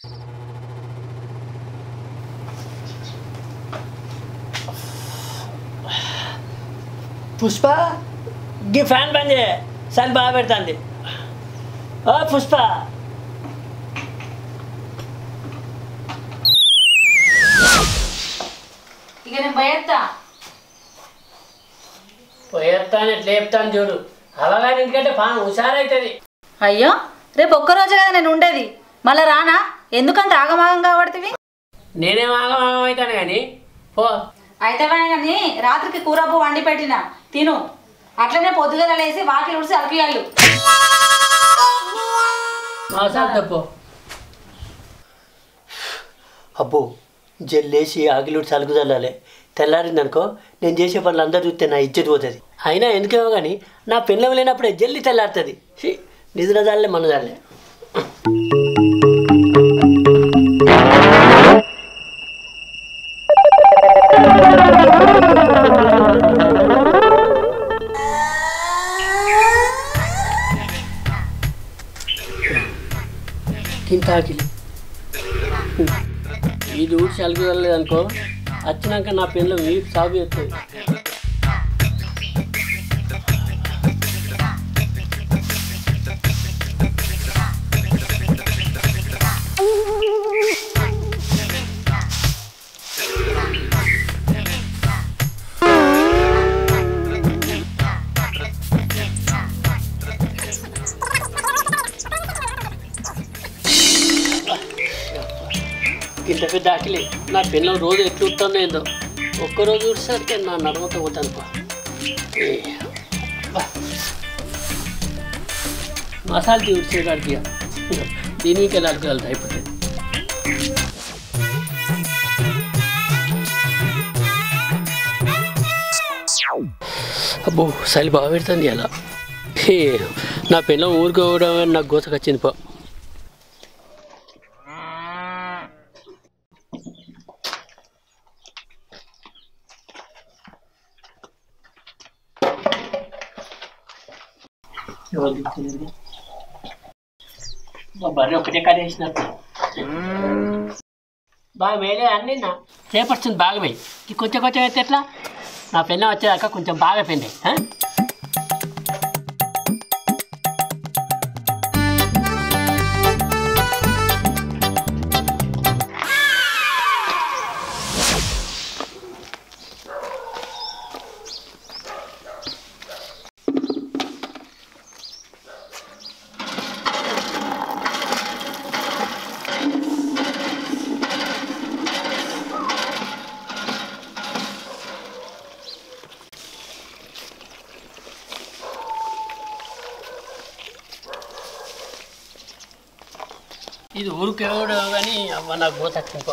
పుష్ప గీ fan బంద్ చేయ సరి బాగా పెడుతుంది ఓ పుష్ప ఇక నేను భయత్తా పోయేస్తాను ఎట్లా చెప్తాను చూడు అవగానే ఎందుకంటే పాను హుషారైతుంది అయ్యో రేపు ఒక్కరోజు కదా నేను ఉండేది మళ్ళా రానా ఎందుకంత ఆగమాగం కాబడుతుంది నేనేం ఆగమాగం అవుతాను కానీ పో అయితే కానీ రాత్రికి కూరపు వండి పెట్టిన తిను అట్లనే పొద్దుగల లేసి వాకిలి ఉడిసి అలిపియాలు మోసాలు తప్పు అబ్బో జల్లేసి ఆగిలుడు చలుకు చల్లాలి తెల్లారిందనుకో నేను చేసే పనులు అందరూ చూస్తే నా ఇజ్జత్ పోతుంది అయినా ఎందుకేమో కానీ నా పిల్లలు లేనప్పుడే జల్లి తెల్లారుతుంది ఛీ, నిధుల దాల్లే మన దాల్లే కింద ఆకిలి ఇది ఊడ్చి అలుగుదలేదు అనుకో వచ్చినాక నా పిల్లలు వీపు సాగు చేస్తుంది ఇంత పెద్ద ఆకిలి నా పిల్లలు రోజు ఎట్లుంటుందో ఏందో ఒక్కరోజు చూసేసరికి నా నడవతో పోతాను పా ఏ, బా. మసాలా చూసేకాడికి ఇక. దీని మీకు ఎలా అడుగుతాయి అయిపోతుంది అబ్బో చలి బాగా పెడుతుంది అలా ఏ, నా పిల్లలు ఊరుకోవడం నాకు గోసకొచ్చింది పో మా బర్రె ఒకటే కడేసినట్టు బాగా మేలే అన్నీ నా రేపొస్తుంది బాగా పోయి ఈ కొంచెం కొంచెం అయితే ఎట్లా నా పెళ్ళం వచ్చేదాకా కొంచెం బాగా పెండి ఇది ఊరికే కానీ అవ్వ నాకు గోత ఇంకో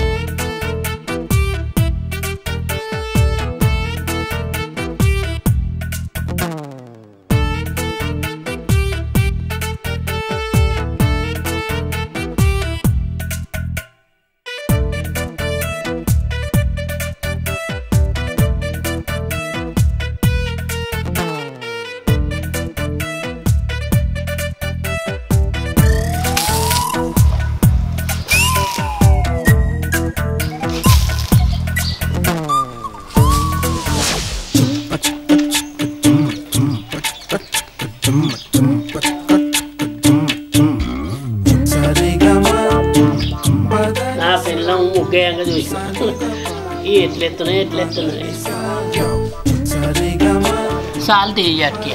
నా పిల్లం ముగ్గేయంగా చూసిన ఈ ఎట్లెత్తున్నాయి ఎట్లెత్తున్నాయి సాల్ట్ వేయటికి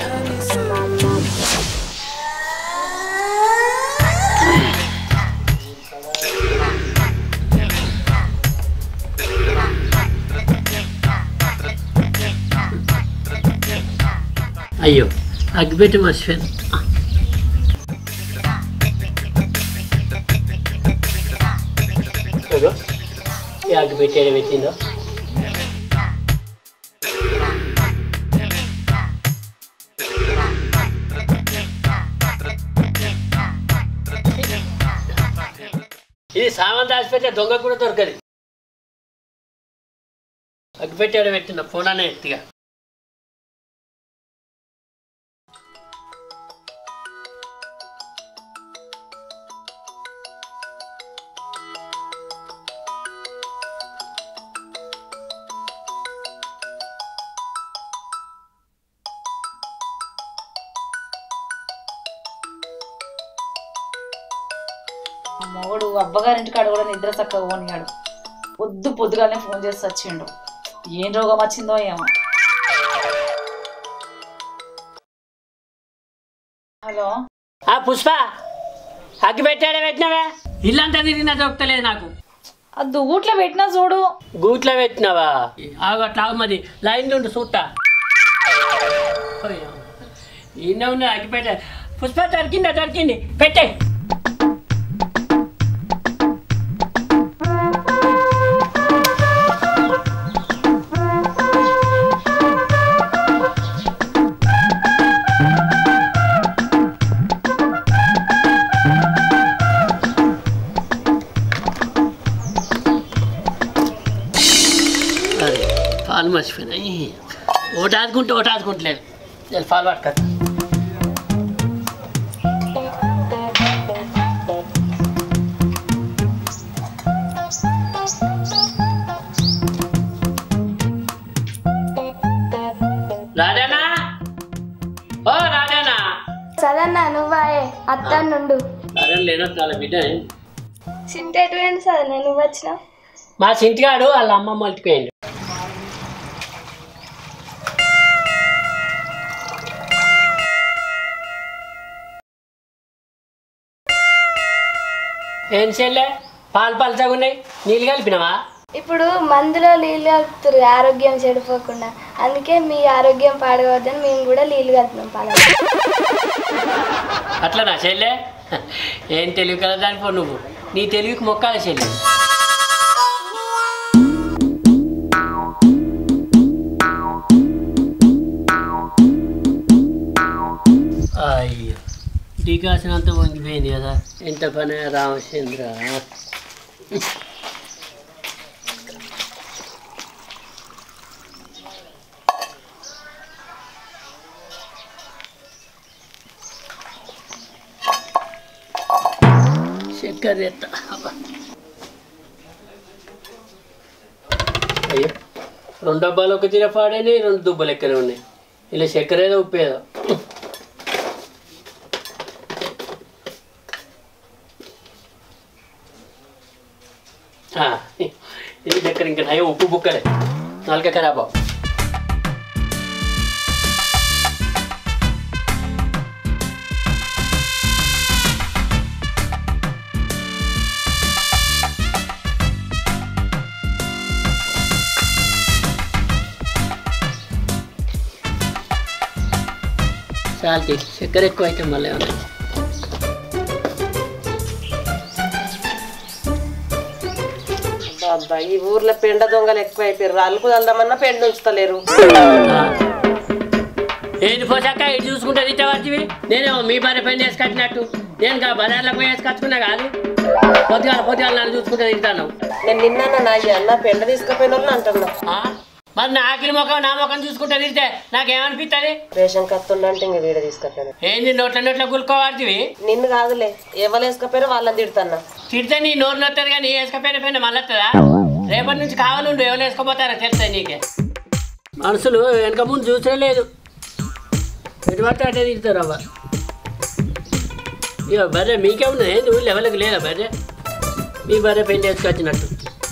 అయ్యో అగ్గిపెట్టి మర్చిపోయాను అగో, ఈ అగ్గిపెట్టి ఏడ పెట్టిందో ఇది సామాన్ దాచిపెట్టే దొంగ కూడా దొరకదు అగ్గిపెట్టి ఏడ పెట్టిందో ఫోన్ అనే ఎత్తిగా మొగుడు అబ్బగారింటి కాడ కూడా నిద్ర చక్కగా పోనియాడు పొద్దు పొద్దుగానే ఫోన్ చేసి వచ్చిండు ఏం రోగం వచ్చిందో ఏమో హలో ఆ పుష్ప అగ్గి పెట్టాడే పెట్టినావా ఇల్లంతా తిరిగినా దొరుకుతలేదు నాకు ఆ దువ్వుట్లో పెట్టినా చూడు గూట్లో పెట్టినావా ఆగు అట్లా ఆగు మరి లైన్ ఉండు చూస్తా ఈయన ఉన్న అగ్గి పెట్ట పుష్ప దొరికిందా దొరికింది పెట్టే అదే పాలు మర్చిపోయినాయి ఒకటి ఆదుకుంటే ఒకటి ఆదుకుంటలేదు నేను పాలు పట్టుక రాజానా ఓ రాజానా సదన్నా నువ్వాయే అత్త నుండు రాజానా లేనొస్తాను బిడ్డ సింటేటువంటి సదన్నా నువ్వు వచ్చినావు మా చింటిగాడు వాళ్ళ అమ్మమ్మ మల్టిపోయింది ఏం చెల్లె పాలు పలచగా ఉన్నాయి నీళ్ళు కలిపినావా ఇప్పుడు మందులో నీళ్ళు కలుపుతారు ఆరోగ్యం చెడిపోకుండా అందుకే మీ ఆరోగ్యం పాడవద్దని మేము కూడా నీళ్ళు కలుపుతున్నాం పాల అట్లనా చెల్లె ఏం తెలివి కదా దానిపో నువ్వు నీ తెలివికి మొక్కాలి చెల్లె అయ్యో డీకాసినంత వంగిపోయింది కదా ఎంత పని రామచంద్ర చక్కెర ఎత్త అయ్యో రెండు డబ్బాలు ఒక తీర పాడైనాయి రెండు దుబ్బలు ఎక్కనే ఉన్నాయి ఇలా చక్కెర ఏదో ఉప్పేదో ఆ, ఇది చక్కెర ఇంకా నయం ఉప్పు బుక్కలే నాలుక ఖరాబ్ అవ్వ. చాలు చక్కెర ఎక్కువ అయితే మళ్ళీ ఏమన్నా అబ్బా ఈ ఊర్లో పెండ దొంగలు ఎక్కువ అయిపోయారు అల్లుకు వెళ్దామన్నా పెండ ఉంచుతలేరు ఏంది పోసాక ఇటు చూసుకుంటే తిట్టవచ్చివి నేనేమో మీ భార్య పని వేసి కట్టినట్టు నేను కా బజార్లకు పోయి వేసి కట్టుకున్నా కాదు పొద్దుగాల పొద్దుగాల నన్ను చూసుకుంటే తింటాను నేను నిన్న నా అన్న పెండ తీసుకుపోయిన వాళ్ళు అంటున్నా మరి నా ఆఖరి ముఖం నా ముఖం చూసుకుంటే తింటే నాకేమనిపిస్తుంది రేషన్ కత్తుండంటే ఇంక వీడ తీసుకుపోయాను ఏంది నోట్ల నోట్ల గులుకోవాడివి నిన్ను కాదులే ఎవరు వేసుకపోయారో వాళ్ళని తిడుతున్నా తిడితే నీ నోరు నొత్తది కానీ వేసుకపోయిన పైన మళ్ళీ వస్తుందా రేపటి నుంచి కావాలండు ఎవరు వేసుకోపోతారో తెలుస్తాయి నీకే మనుషులు వెనక ముందు చూసే లేదు ఎటు పడితే అటే తిడతారు అవ్వ ఇక బర్రె మీకే ఉన్నది ఏంది ఊళ్ళో ఎవరికి లేదా బర్రె మీ బర్రె పెళ్లి వేసుకొచ్చినట్టు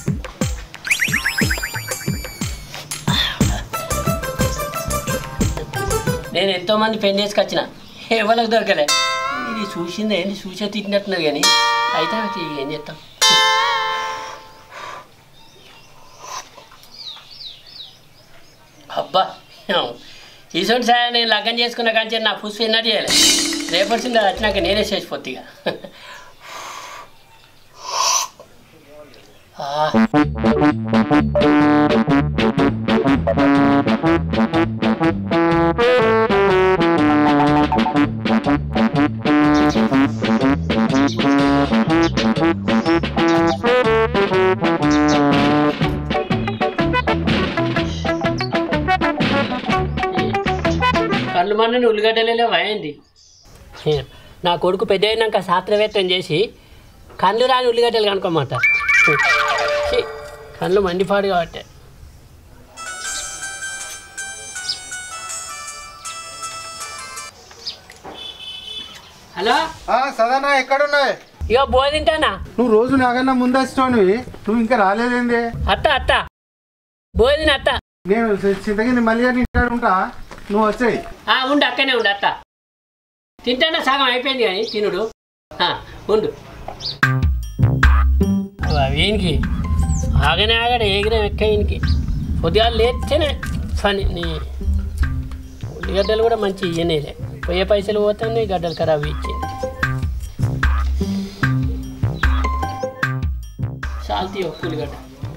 నేను ఎంతో మంది పెళ్లి వేసుకొచ్చిన ఎవరికి దొరకలే ఇది చూసింది ఏంది చూసే తిట్టినట్టున్నది కానీ అయితే అది ఏం చేస్తాం అబ్బా తీసుకొని సార్ నేను లగ్గం చేసుకున్న కానీ నా పుష్ప ఎన్నట్టు చేయాలి రేపటిసింది అది వచ్చినాక నేనే చేసిపోద్ది ఇక ఆ. కళ్ళు మన ఉల్లిగడ్డలే అయింది నా కొడుకు పెద్ద అయినాక శాస్త్రవేత్తం చేసి కళ్ళు రాని ఉల్లిగడ్డలు కనుక్కోమంట ఛీ, కళ్ళు మండిపాడు కాబట్టి హలో ఆ, సదానా ఎక్కడున్నాయి ఇక బో తింటానా నువ్వు రోజు నాకన్నా ముందు వచ్చినవి నువ్వు ఇంకా రాలేదేంది అత్త అత్త బో తిన అత్త నేను చింతకింది మళ్ళీ ఇంటికాడ ఉంటా నువ్వు వచ్చాయి ఆ, ఉండు అక్కనే ఉండు అత్త తింటానా సగం అయిపోయింది కానీ తినుడు ఆ, ఉండు వీనికి ఆగనే ఆగడే ఎగిరే ఎక్క ఈయనకి పొద్దుగాలు లేస్తేనే పని నీ ఉల్లిగడ్డలు కూడా మంచి ఇయ్యనేలే పోయే పైసలు పోతాయి గడ్డలు ఖరాబ్ ఇచ్చింది సాల్తీ ఒక్క ఉల్లిగడ్డ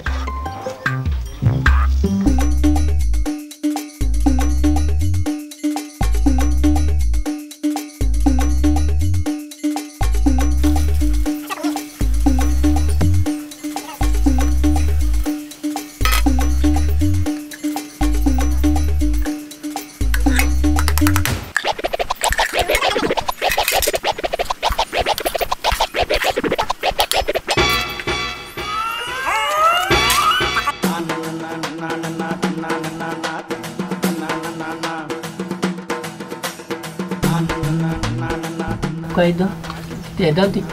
ఒక ఐదు ఏదో తి-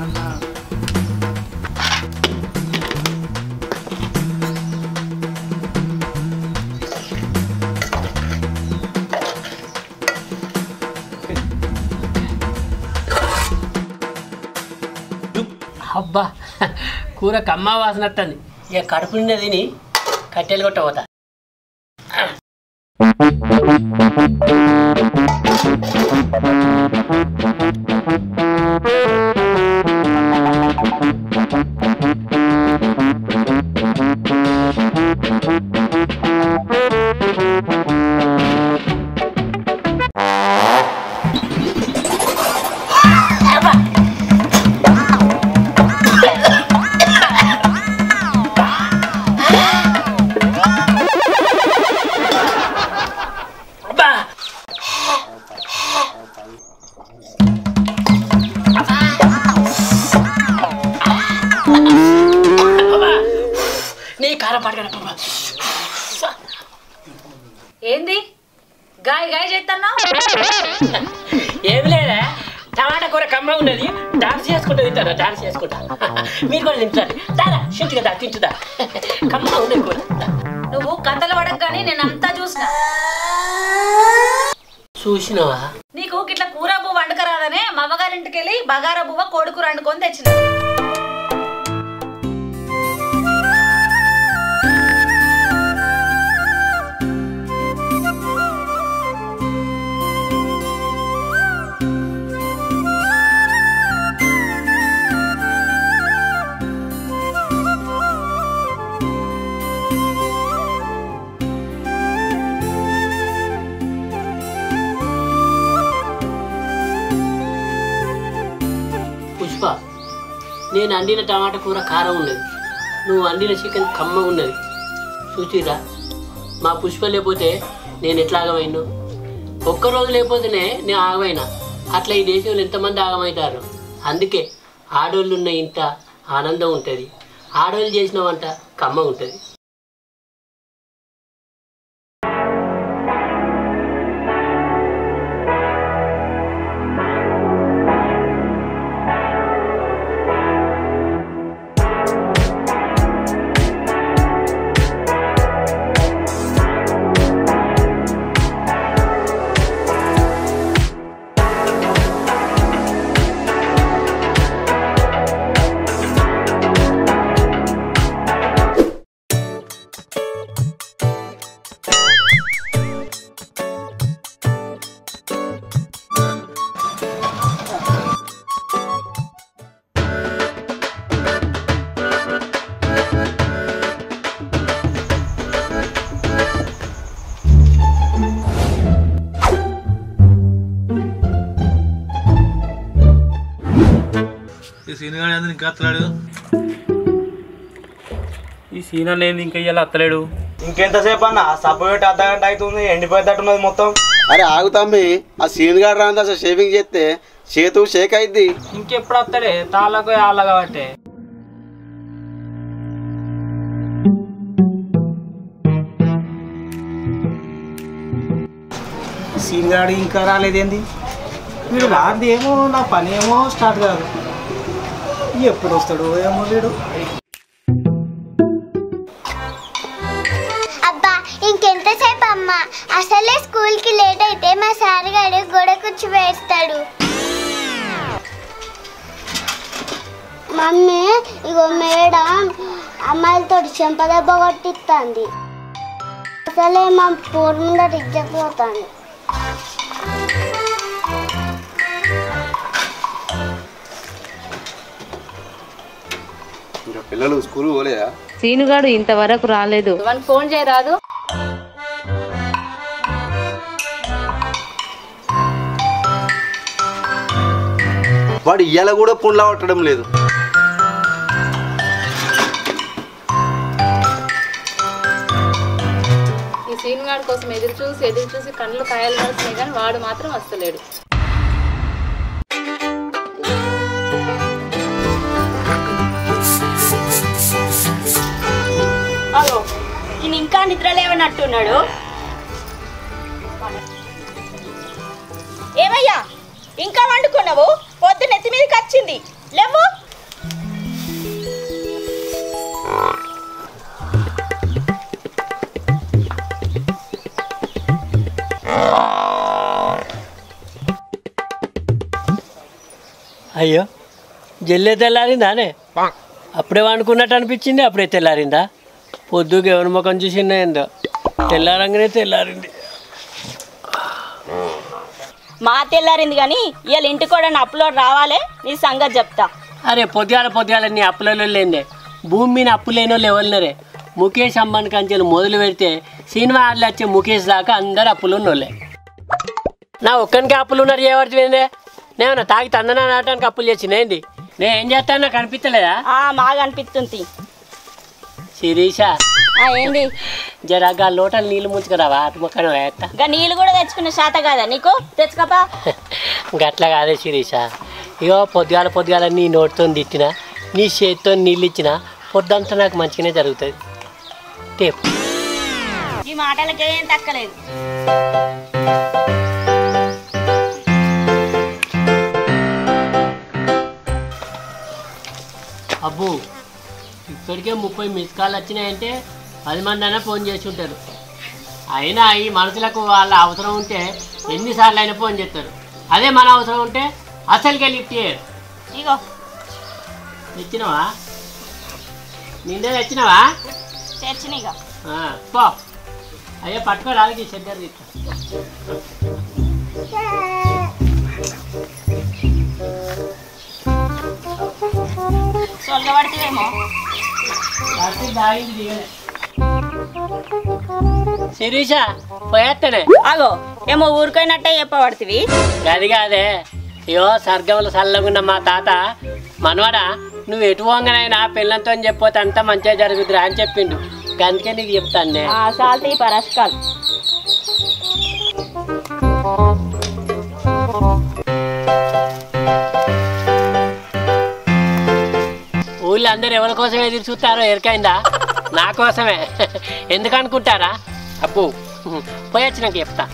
అబ్బా కూర కమ్మ వాసన వస్తుంది ఇక కడుపు నిండా తిని కట్టెలు కొట్టబోతా అబ్బా అబ్బా. నీ కారం పడగల ఏంది గాయ గాయ చేస్తున్నా ఏమి లేదా టమాటా కూర కమ్మ ఉన్నది డాన్స్ చేసుకుంటూ తింటారా డాన్స్ చేసుకుంటా మీరు కూడా తింటారు దాదా షింటిగా దా తింటుదా కమ్మ ఉన్నది కూర నువ్వు కథలు పడక కానీ నేను అంతా చూసిన చూసినావా నీకు గిట్ల కూర బువ్వ వండకరాదనే మా అమ్మగారింటికి వెళ్ళి బగారా బువ్వ కోడికూర వండుకొని తెచ్చిన పుష్ప నేను వండిన టమాటా కూర కారం ఉన్నది నువ్వు వండిన చికెన్ కమ్మ ఉన్నది చూచిరా మా పుష్ప లేకపోతే నేను ఎట్లా ఆగమైను ఒక్కరోజు లేకపోతేనే నేను ఆగమైనా అట్లా ఈ దేశంలో ఎంతమంది ఆగమవుతారు అందుకే ఆడోళ్ళు ఉన్న ఇంట ఆనందం ఉంటుంది ఆడోళ్ళు చేసిన వంట కమ్మ ఉంటుంది ఈ సీనిగాడు ఎందుకు ఇంకా అత్తలాడు ఈ సీన్ ఏంది ఇంకా ఇయ్యాల అత్తలేడు ఇంకెంతసేపు అన్న సబ్బు పెట్టి అర్ధ గంట అవుతుంది ఎండిపోయేటట్టున్నది మొత్తం అరే ఆగు తమ్మి ఆ సీన్ గారు రాంది అసలు షేవింగ్ చేస్తే చేతు షేక్ అయిద్ది ఇంకెప్పుడు వస్తాడే తాళ్ళకు ఆళ్ళ కాబట్టి సీన్ గాడి ఇంకా రాలేదేంది వీడు రాది ఏమో నా పని ఏమో స్టార్ట్ కాదు ఎప్పుడు వస్తాడు ఏమో వీడు అబ్బా ఇంకెంతసేపు అమ్మ అసలే స్కూల్కి లేట్ అయితే మా సార్ గారు గోడ కూర్చి వేస్తాడు మమ్మీ ఇగో మేడం అమ్మాయిలతో చెంపదెబ్బ కొట్టిస్తుంది అసలే మా పూర్ ముందట ఇచ్చపోతాను ఇంకా పిల్లలు స్కూల్ పోలేదా సీనుగాడు ఇంతవరకు రాలేదు వాళ్ళకి ఫోన్ చేయరాదు వాడు ఇయ్యాల కూడా పుండ్లా పట్టడం లేదు ఈ సీనుగాడి కోసం ఎదురు చూసి ఎదురు చూసి కళ్ళు కాయలు కాస్తున్నాయి కానీ వాడు మాత్రం వస్తలేడు అగో ఈయన ఇంకా నిద్ర లేవనట్టున్నాడు ఏమయ్యా ఇంకా వండుకున్నావు పొద్దు నెత్తి మీదకి వచ్చింది లేవు అయ్యో జల్లే తెల్లారిందానే అప్పుడే వండుకున్నట్టు అనిపించింది అప్పుడే తెల్లారిందా పొద్దుకు ఎవరి ముఖం చూసిందో ఏందో తెల్లారంగానే తెల్లారింది మా తెల్లారింది కానీ ఇవాళ ఇంటికి కూడా అప్లోడ్ రావాలే నీ సంగతి చెప్తా అరే పొద్దుగాల పొద్దుగాల నీ అప్పులలో లేదే భూమి మీద అప్పు లేనో లేవలనరే ముఖేష్ అమ్మని కంచెలు మొదలు పెడితే సినిమా ఆటలు వచ్చే ముఖేష్ దాకా అందరు అప్పులు ఉన్నోళ్ళే నా ఒక్కనికి అప్పులు ఉన్నారు చేయబడుతుందే నేను తాగి తందనా నాటానికి అప్పులు చేసిన ఏంది నేను ఏం చేస్తాను నాకు అనిపించలేదా ఆ బాగా అనిపిస్తుంది శిరీష ఆ, ఏంది జరగా లోటలు నీళ్ళు ముంచుకురావా అటు మొక్కను వేస్తా ఇంకా నీళ్ళు కూడా తెచ్చుకునే శాత కదా నీకు తెచ్చుకోపా గట్ల కాదే శిరీష ఇగో పొద్దుగాల పొద్దుగాల నీ నోటితో తిట్టిన నీ చేతితో నీళ్ళు ఇచ్చిన పొద్దంతా నాకు మంచిగానే జరుగుతుంది టేపు ఈ మాటలకి ఏం తక్కలేదు అబ్బు ఇప్పటికే ముప్పై మిస్ కాల్ వచ్చినాయంటే పది మంది అయినా ఫోన్ చేసి ఉంటారు అయినా ఈ మనుషులకు వాళ్ళ అవసరం ఉంటే ఎన్నిసార్లు అయినా ఫోన్ చేస్తారు అదే మన అవసరం ఉంటే అసలుకే లిఫ్ట్ చేయరు ఇగో తెచ్చినవా నిండే తెచ్చినవా తెచ్చినిగా ఆ, పో అయ్యో పట్టుకో రాలికి చెద్దరు తీస్తా సొల్లబడితేమో రాత్రి దాగింది దిగలే శిరీష పోయేస్తానే అగో ఏమో ఊరికైనట్టే చెప్పబడుతుంది అది కాదే అయ్యో సర్గములు చల్లగున్న మా తాత మనవాడా నువ్వు ఎటు వంగనైనా పిల్లలతో చెప్పితే అంతా మంచిగా జరుగుతురా అని చెప్పిండు అందుకే నీకు చెప్తాను ఆ సాల్తీ పరస్కాల్ ఊళ్ళో అందరు ఎవరి కోసం ఎదురు చూస్తారో ఎరికైందా నా కోసమే ఎందుకు అనుకుంటారా అప్పు పోయొచ్చినాక చెప్తా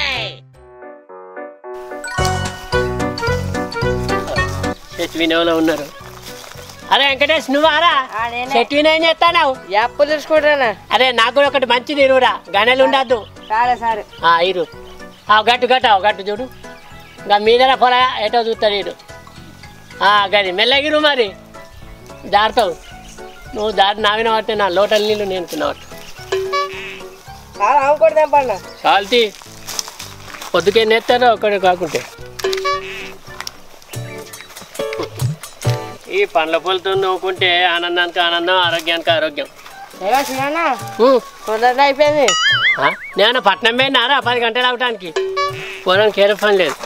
చెట్టు వినోలో ఉన్నారు అరే వెంకటేష్ నువ్వారా చెట్టు వినో ఏం చేస్తావు అప్పులు తీసుకుంటానా అరే నాకు కూడా ఒకటి మంచిది ఇరువురా గనెలు ఉండద్దు సరే సరే ఆ, ఇరు ఆ, గట్టు గట్టు ఆ, గట్టు చూడు ఇంకా మీద పొల ఎటో చూస్తాడు ఇరు గది మెల్లగిరు మరి దారుతావు నువ్వు దారి నావిన పడితే నా లోటల నీళ్ళు నేను తినవట్టు ఇంకోటి తెంపండి కాల్తీ పొద్దుకే నెత్తారో ఒక్కడే కాకుంటే ఈ పండ్ల పూలతో నవ్వుకుంటే ఆనందానికి ఆనందం ఆరోగ్యానికి ఆరోగ్యం ఏమో చిన్న ఊ. తొందరగా అయిపోయింది ఆ? నేను పట్నం పోయినారా పది గంటలు అవటానికి పోవడానికి కేర్ పని లేదు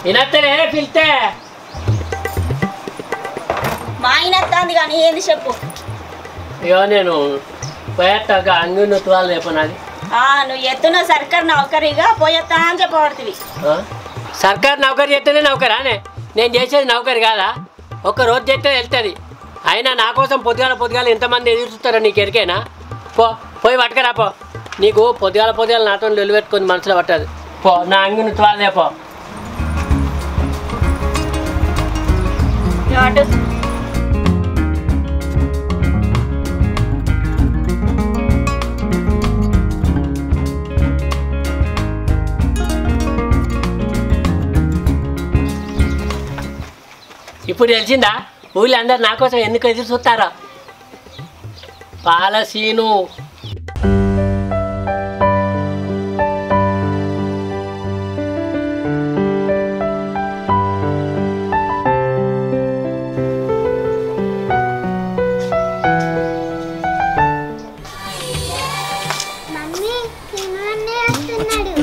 వినత్తలే పిలితే మా ఆయన వస్తుంది కానీ ఏంది చెప్పు ఇగో నేను పోయేస్తాక అంగు నొత్తువాలి రేపనాది ఆ, నువ్వు ఎత్తున సర్కార్ నౌకరీగా పోయేస్తా అని చెప్పబడుతుంది సర్కారు నౌకరీ చేస్తేనే నౌకరానే నేను చేసేది నౌకరి కాదా ఒక్క రోజు చేస్తే వెళ్తుంది అయినా నా కోసం పొద్దుగాల పొద్దుగాల ఎంతమంది ఎదురు చూస్తారో నీకు ఎరికేనా పో పోయి పట్టుకరా పో నీకు పొద్దుగాల పొద్దుగాల నాతో నిలబెట్టుకొని మనసులో పట్టదు పో నా అంగు నొత్తువాలే పో అటు ఇప్పుడు తెలిసిందా ఊళ్ళో అందరు నా కోసం ఎందుకు ఎదురు చూస్తారో పాల సీను మమ్మీ తినవన్నే వస్తున్నాడు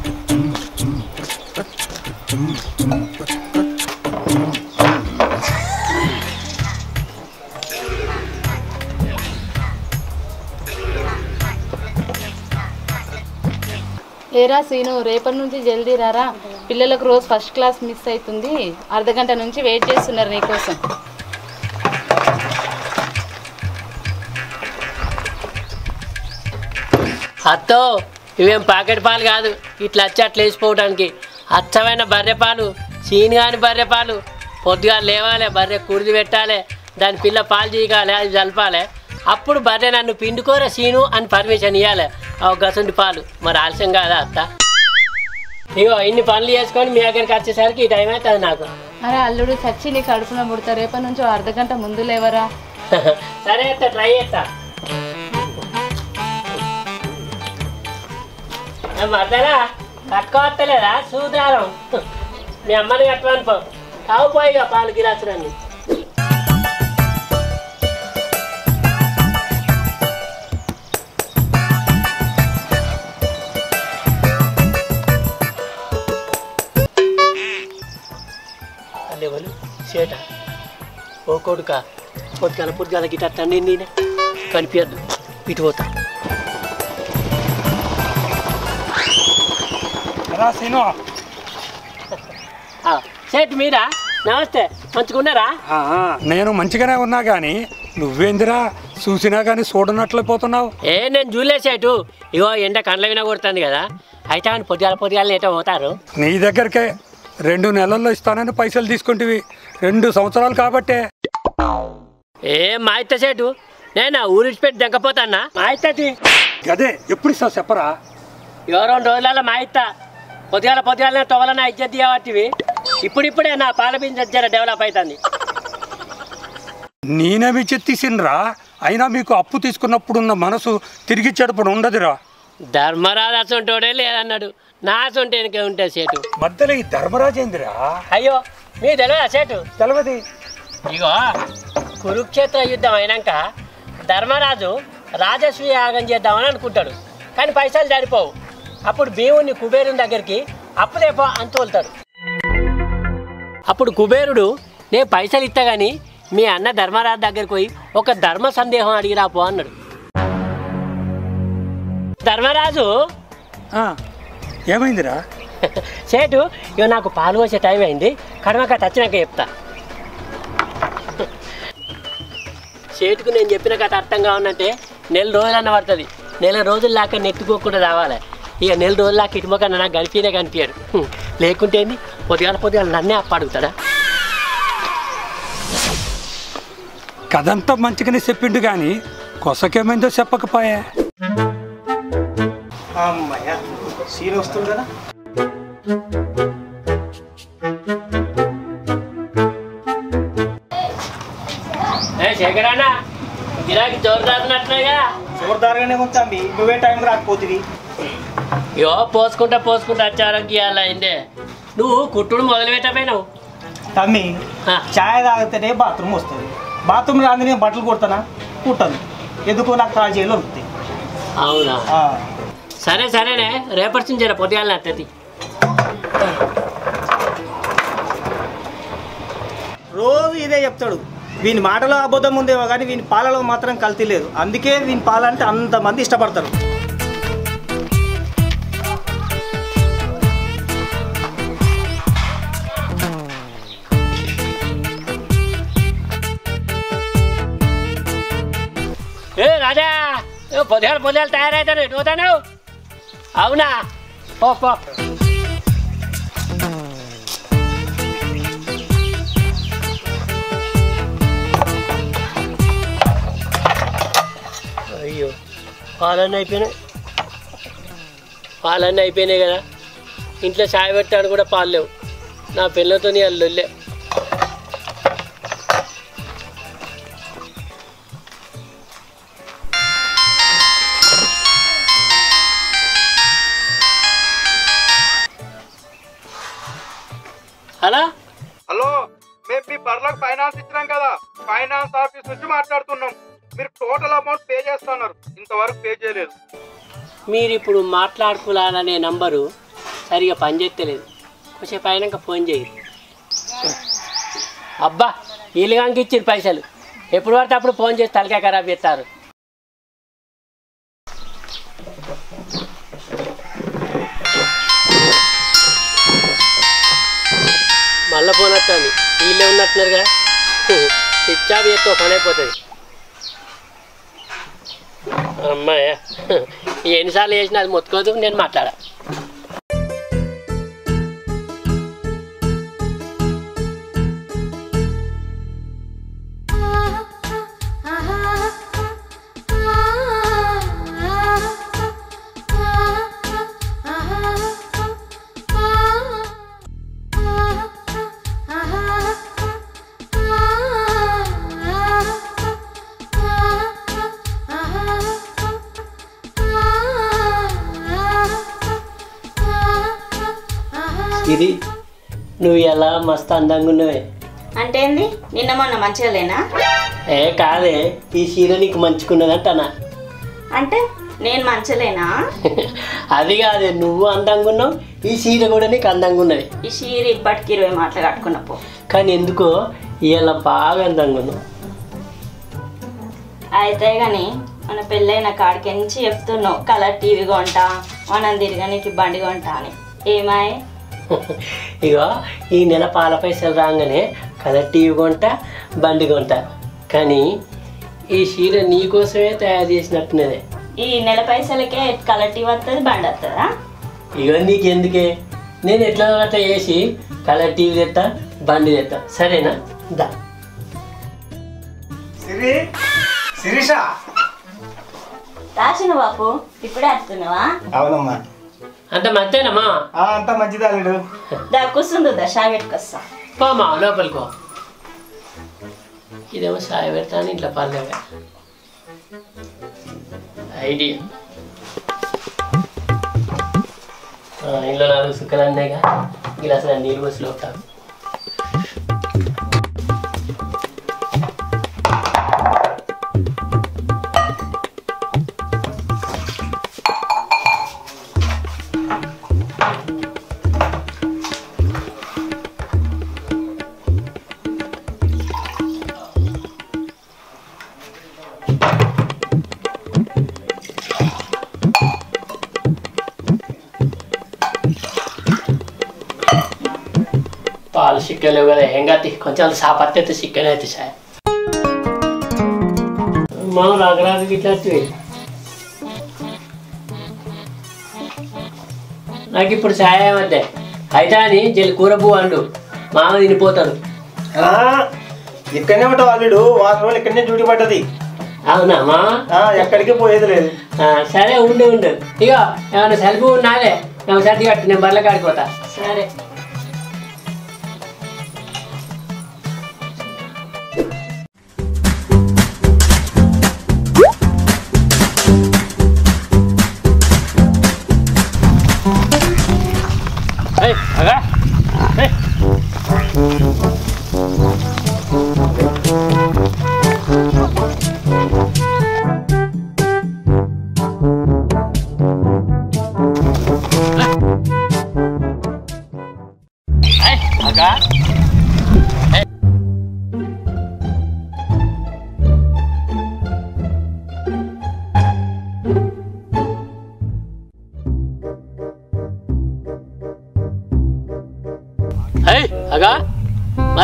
ఏరా సీను రేపటి నుంచి జల్దీ రారా పిల్లలకు రోజు ఫస్ట్ క్లాస్ మిస్ అవుతుంది అర్ధ గంట నుంచి వెయిట్ చేస్తున్నారు నీకోసం అత్తో ఇవేం ప్యాకెట్ పాలు కాదు ఇట్లా వచ్చి అట్లా వేసిపోవడానికి అచ్చమైన బర్రె పాలు సీన్ కాని బర్రె పాలు పొద్దుగా లేవాలి బర్రె కుడిది పెట్టాలి దాని పిల్ల పాలు చీకాలి అది జలపాలి అప్పుడు బర్రె నన్ను పిండుకోర సీను అని పర్మిషన్ ఇవ్వాలి ఆ గసంటి పాలు మరి ఆలస్యం కాదా అత్త ఇగో ఇన్ని పనులు చేసుకొని మీ దగ్గరికి వచ్చేసరికి ఈ టైం అవుతుంది నాకు అరే అల్లుడు చచ్చి నీ కడుపున పుడతా రేపటి నుంచి ఓ అర్ధ గంట ముందు లేవరా సరే అత్త ట్రై చేస్తా మద్దరా కట్టుకోవత్తలేదా చూద్దాం మీ అమ్మని కట్టమని పో కావు పోయిగా పాలు గిరాసులన్నీ అల్లెవలు చేట ఓ కొడుక పొద్దుగాల పొద్దుగాల గిట్ట తండ్రి నేనే కనిపించద్దు ఇటు పోతా ఆ, సేటు మీరా నమస్తే మంచిగున్నారా ఆ, నేను మంచిగానే ఉన్నా కానీ నువ్వేందిరా చూసినా కానీ చూడనట్లు పోతున్నావు ఏ నేను జూలే సేటు ఇగో ఎండ కండ్ల విన కొడుతుంది కదా అయితే ఆయన పొద్దుగాల పొద్దుగాల ఏటో పోతారు నీ దగ్గరకే రెండు నెలల్లో ఇస్తానని పైసలు తీసుకుంటివి రెండు సంవత్సరాలు కాబట్టే ఏ మా ఇత్త సేటు నేను ఆ ఊరి పెట్టి దెంకపోతానా మా ఇత్తటి గదే ఎప్పుడు ఇస్తావు చెప్పరా ఇగో రెండు రోజులలో మా ఇత్త పొద్దుగాల పొద్దుగాలనే తొవలన ఇజ్జత్ చేయబట్టివి ఇప్పుడిప్పుడే నా పాల బిజినెస్ జర డెవలప్ అవుతుంది నేనేమి తీసినరా అయినా మీకు అప్పు తీసుకున్నప్పుడున్న మనసు తిరిగి చెడుపుడు ఉండదురా ధర్మరాజు అసంటోడే లేదన్నాడు నా అసంటే వెనకే ఉంటుంది సేటు మధ్యలో ఈ ధర్మరాజేందిరా అయ్యో మీ తెలియదా సేటు తెలవది ఇగో కురుక్షేత్ర యుద్ధం అయినాక ధర్మరాజు రాజసూయ యాగం చేద్దామని అనుకుంటాడు కానీ పైసలు సరిపోవు అప్పుడు భీముని కుబేరుని దగ్గరికి అప్పులేపో అని తోలుతాడు అప్పుడు కుబేరుడు నేను పైసలు ఇస్తా కానీ మీ అన్న ధర్మరాజు దగ్గరికి పోయి ఒక ధర్మ సందేహం అడిగిరాపో అన్నాడు ధర్మరాజు ఏమైందిరా సేటు ఇక నాకు పాలు వచ్చే టైం అయింది కడమక వచ్చినాక చెప్తా సేటుకు నేను చెప్పిన కథ అర్థం కావాలంటే నెల రోజులన్న పడుతుంది నెల రోజులు దాకా నెట్టుకోకుండా రావాలి ఇక నెల రోజుల దాకా ఇటుమకన్నా నాకు కనిపినే కనిపించాడు హ్మ్. లేకుంటే ఏంది పొద్దుగాల పొద్దుగాల నన్నే అప్ప అడుగుతాడా కథంతా మంచిగానే చెప్పిండు కానీ కొసకేమైందో చెప్పకపోయా అమ్మయ్య సీన్ వస్తుంది కదా ఏ శేఖరానా గిరాకి జోరుదారున్నట్లుగా జోరుదారుగానే ఉంచండి నువ్వే టైం రాకపోతుంది యో పోసుకుంటా పోసుకుంటా వచ్చారకి అలా అయిందే నువ్వు కుట్టుడు మొదలు పెట్టపోయినావు తమ్మి ఛాయ్ తాగితేనే బాత్రూమ్ వస్తుంది బాత్రూమ్ రాంది నేను బట్టలు కుడతానా కుట్టను ఎందుకో నాకు తాజేలు వస్తుంది అవునా సరే సరేనే రేపటి నుంచి జర పొద్దుగాల అత్తది రోజు ఇదే చెప్తాడు వీని మాటలో అబద్ధం ఉందేమో కానీ వీని పాలలో మాత్రం కల్తీ లేదు అందుకే వీని పాలంటే అంతమంది ఇష్టపడతారు ఏ రాజా ఏ పొద్దుగాల పొద్దుగాల తయారవుతాను ఎటు పోతాను అవునా పో పో అయ్యో పాలన్నీ అయిపోయినాయి పాలన్నీ అయిపోయినాయి కదా ఇంట్లో చాయ్ పెట్టాను కూడా పాలు లేవు నా పిల్లలతో అల్లొల్లే హలో హలో మేము మీ బర్లకు ఫైనాన్స్ ఇచ్చినాం కదా ఫైనాన్స్ ఆఫీస్ నుంచి మాట్లాడుతున్నాం మీరు టోటల్ అమౌంట్ పే చేస్తున్నారు ఇంతవరకు పే చేయలేదు మీరు ఇప్పుడు మాట్లాడుకోవాలనే నంబరు సరిగా పనిచేస్తలేదు కొంచెం అయినాక ఫోన్ చేయి అబ్బా వీళ్ళగానికి ఇచ్చారు పైసలు ఎప్పుడు పడితే అప్పుడు ఫోన్ చేసి తలకాయ ఖరాబ్ చేస్తారు మళ్ళీ ఫోన్ వస్తుంది వీళ్ళే ఉన్నట్టున్నారు కదా స్విచ్ ఆఫ్ చేస్తే ఒక పని అయిపోతుంది అమ్మాయ ఎన్నిసార్లు చేసినా అది మొత్తుకోదు నేను మాట్లాడా ఇది నువ్వు ఎలా మస్తు అందంగా ఉన్నవే అంటే ఏంది నిన్న మొన్న మంచిగా లేనా ఏ కాదే ఈ చీర నీకు మంచుకున్నదంటనా అంటే నేను మంచలేనా అది కాదే నువ్వు అందంగా ఉన్నావు ఈ చీర కూడా నీకు అందంగా ఉన్నది ఈ చీర ఇప్పటికి ఇరవై మాటలు కట్టుకున్న పో కానీ ఎందుకో ఇలా బాగా అందంగా ఉన్నావు అయితే గాని మన పెళ్ళైన కాడికెంచి చెప్తున్నావు కలర్ టీవీ కొంటా మనం తిరగనికి బండి కొంటా అని ఏమాయ్ ఇగో ఈ నెల పాల పైసలు రాగానే కలర్ టీవీ కొంట బండి కొంట కానీ ఈ చీర నీకోసమే తయారు చేసినట్టున్నదే ఈ నెల పైసలకే కలర్ టీవీ వస్తుంది బండి వస్తుందా ఇగో నీకు ఎందుకే నేను ఎట్లా అట్లా చేసి కలర్ టీవీ తెస్తా బండి తెస్తా సరేనా దా సిరి శిరీష రాసిన బాపు ఇప్పుడే వస్తున్నావా అవునమ్మా అంత మంతేనమ్మా అంత మంచిది అల్లుడు దా కూర్చుందు దశా పెట్టుకొస్తా పోమా లోపలికో ఇదేమో సాయ పెడతాను ఇంట్లో పర్లేవే ఐడియా ఆ, ఇంట్లో నాలుగు సుక్కలు అన్నాయిగా గిలాస్ నీళ్ళు పోసి లోపుతాను పాలు చిక్కలేవు కదా ఏం కాదు కొంచెం సాపత్తి అయితే చికెన్ అయితే సార్ మనం రాగరాజు ఇట్లా వస్తుంది. నాకు ఇప్పుడు ఛాయ్ ఏమంటే అయితే అని జల్లి కూర పువ్వు అండు మామ తినిపోతాడు ఆ, ఇక్కడనే ఉంటావు అల్లుడు వారం రోజులు ఇక్కడనే డ్యూటీ పడ్డది అవునా మా ఆ, ఎక్కడికి పోయేది లేదు ఆ, సరే ఉండు ఉండు ఇక ఏమైనా సెల్ఫ్ ఉన్నాలే ఏమైనా సర్ది కట్టు నేను బర్ల కాడిపోతా సరే ఏయ్, అగా ఏయ్.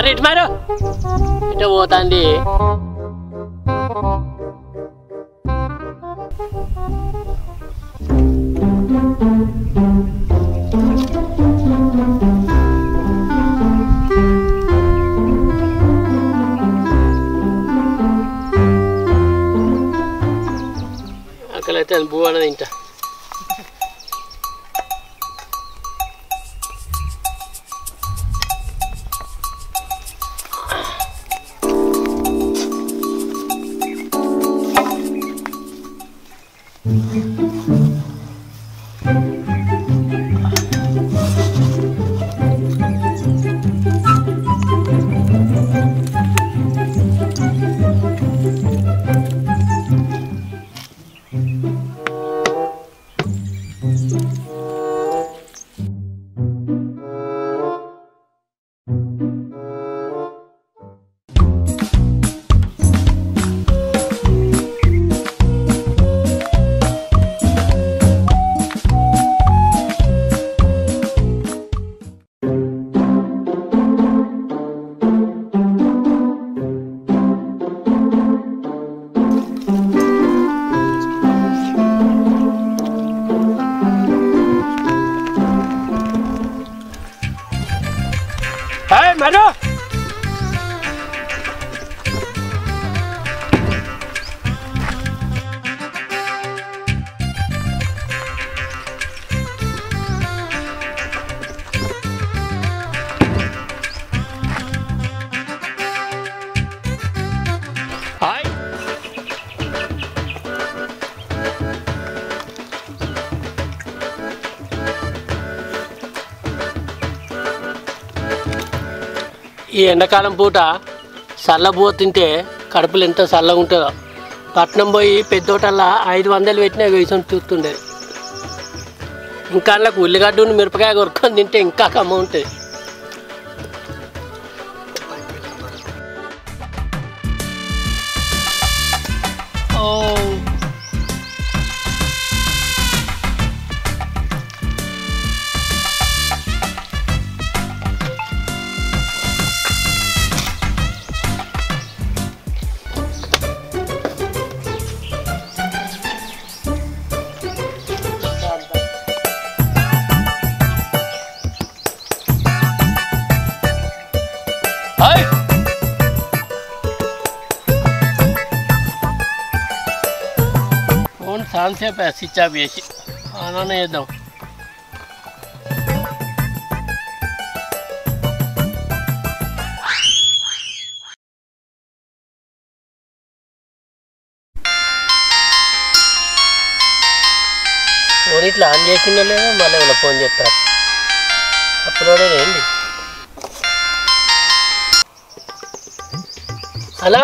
మరి ఇటు మారు ఇటు పోతాంది అక్కడైతే బువ్వ అన్నది ఇంట హాయ్ మను హాయ్ ఈ ఎండాకాలం పూట చల్లబువ్వ తింటే కడుపులు ఎంత చల్లగా ఉంటుందో పట్నం పోయి పెద్దోటల్లా ఐదు వందలు పెట్టినా వేసం చూస్తుండేది ఇంకా అందులోకి ఉల్లిగడ్డను మిరపకాయ కొరుకొని తింటే ఇంకా కమ్మ ఉంటుంది ఓ హాయ్ ఫోన్ సాన్సేపు స్విచ్ ఆఫ్ చేసి ఆన్ చేద్దాం ఫోన్ ఇట్లా ఆన్ చేసిందో లేదో మళ్ళీ ఏమైనా ఫోన్ చేస్తారు అప్లోడ్ ఏంది హలో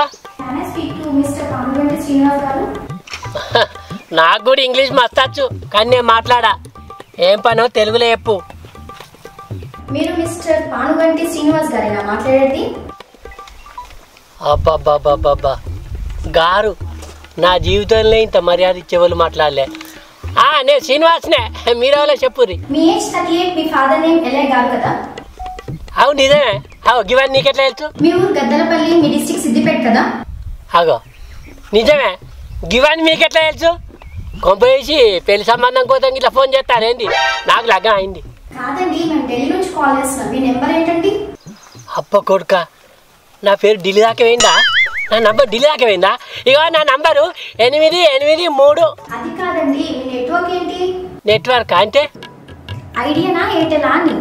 నాకు కూడా ఇంగ్లీష్ మస్తచ్చు కానీ నేను మాట్లాడా ఏం పనో తెలుగులో చెప్పు మీరు మిస్టర్ పానుగంటి శ్రీనివాస్ గారేనా మాట్లాడేది అబ్బాబ్బాబ్బాబ్బా గారు నా జీవితంలో ఇంత మర్యాద ఇచ్చేవాళ్ళు మాట్లాడలే ఆ, నేను శ్రీనివాస్నే మీరెవరో చెప్పుర్రి మీ ఏజ్ థర్టీ ఎయిట్ మీ ఫాదర్ నేమ్ ఎల్ఐ గారు కదా అవు నిజమే అవు గివన్నీ నీకెట్లా తెలుసు మీ ఊరు గద్దలపల్లి మీ డిస్ట్రిక్ట్ సిద్దిపేట కదా అగో నిజమే గివన్నీ మీకెట్లా తెలుసు కొంపేసి పెళ్లి సంబంధం కోసం ఇట్లా ఫోన్ చేస్తానేంది నాకు లగ్గం అయింది కాదండి మేము ఢిల్లీ నుంచి కాల్ చేస్తున్నాం మీ నెంబర్ ఏంటండి అప్ప కొడుక నా పేరు ఢిల్లీ దాకా పోయిందా నా నంబర్ ఢిల్లీ దాకా పోయిందా ఇగో నా నంబరు ఎనిమిది ఎనిమిది మూడు అది కాదండి మీ నెట్వర్క్ ఏంటి నెట్వర్క్ అంటే ఐడియానా ఎయిర్టెల్ అని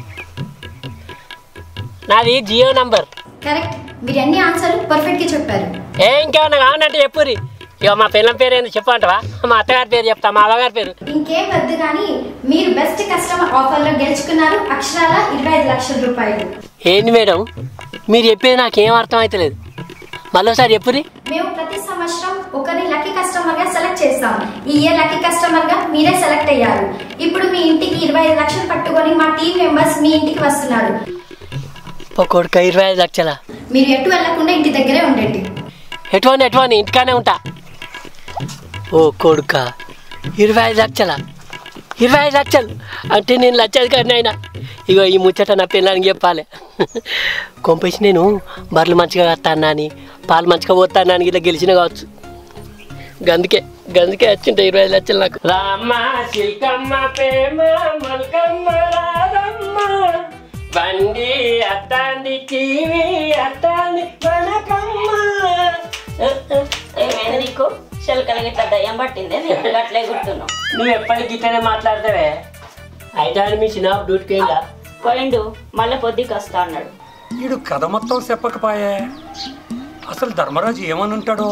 నాది జియో నంబర్ కరెక్ట్ మీరు అన్ని ఆన్సర్లు పర్ఫెక్ట్ గా చెప్పారు ఏ ఇంకేమన్నా కావాలంటే చెప్పురి ఇక మా పిల్లం పేరు ఏంది చెప్పంటావా మా అత్తగారి పేరు చెప్తా మా అవ్వగారి పేరు ఇంకేం వద్దు కానీ మీరు బెస్ట్ కస్టమర్ ఆఫర్ లో గెలుచుకున్నారు అక్షరాల ఇరవై ఐదు లక్షల రూపాయలు ఏంది మేడం మీరు చెప్పేది నాకేం అర్థం అవుతలేదు మళ్ళీసారి చెప్పురి మేము ప్రతి సంవత్సరం ఒకరిని లక్కీ కస్టమర్ గా సెలెక్ట్ చేస్తాం ఈ ఇయర్ లక్కీ కస్టమర్ గా మీరే సెలెక్ట్ అయ్యారు ఇప్పుడు మీ ఇంటికి ఇరవై ఐదు లక్షలు పట్టుకొని మా టీం మెంబర్స్ మీ ఇంటికి వస్తున్నారు ఒక కొడుక ఇరవై ఐదు లక్షల మీరు ఎటు వెళ్లకుండా ఇంటి దగ్గరే ఉండండి ఎటువంటి ఎటువంటి ఇంటికానే ఉంటా ఓ కొడుక ఇరవై ఐదు లక్షల ఇరవై ఐదు లక్షలు అంటే నేను లక్షది కానీ అయినా ఇగో ఈ ముచ్చట నా పిల్లానికి చెప్పాలి కొంపేసి నేను బర్రెలు మంచిగా కత్తానా అని పాలు మంచిగా పోతానా అని ఇలా గెలిచిన కావచ్చు గందుకే గందుకే వచ్చింటే ఇరవై ఐదు లక్షలు నాకు రామ్మ శిల్కమ్మ ప్రేమ మల్కమ్మ రాధమ్మ బండి అత్తాంది టీవీ అత్తాంది వనకమ్మ ఏమైనా నీకు శల్కల గిట్ల దయ్యం పట్టిందే నేను అట్లే గుర్తున్నావు నువ్వు ఎప్పటికి ఇట్లనే మాట్లాడతావే అయితే అని మీ చిన్న డ్యూటీకి వెళ్ళా పోయిండు మళ్ళీ పొద్దుకి వస్తా అన్నాడు వీడు కథ మొత్తం చెప్పకపోయే అసలు ధర్మరాజు ఏమని ఉంటాడో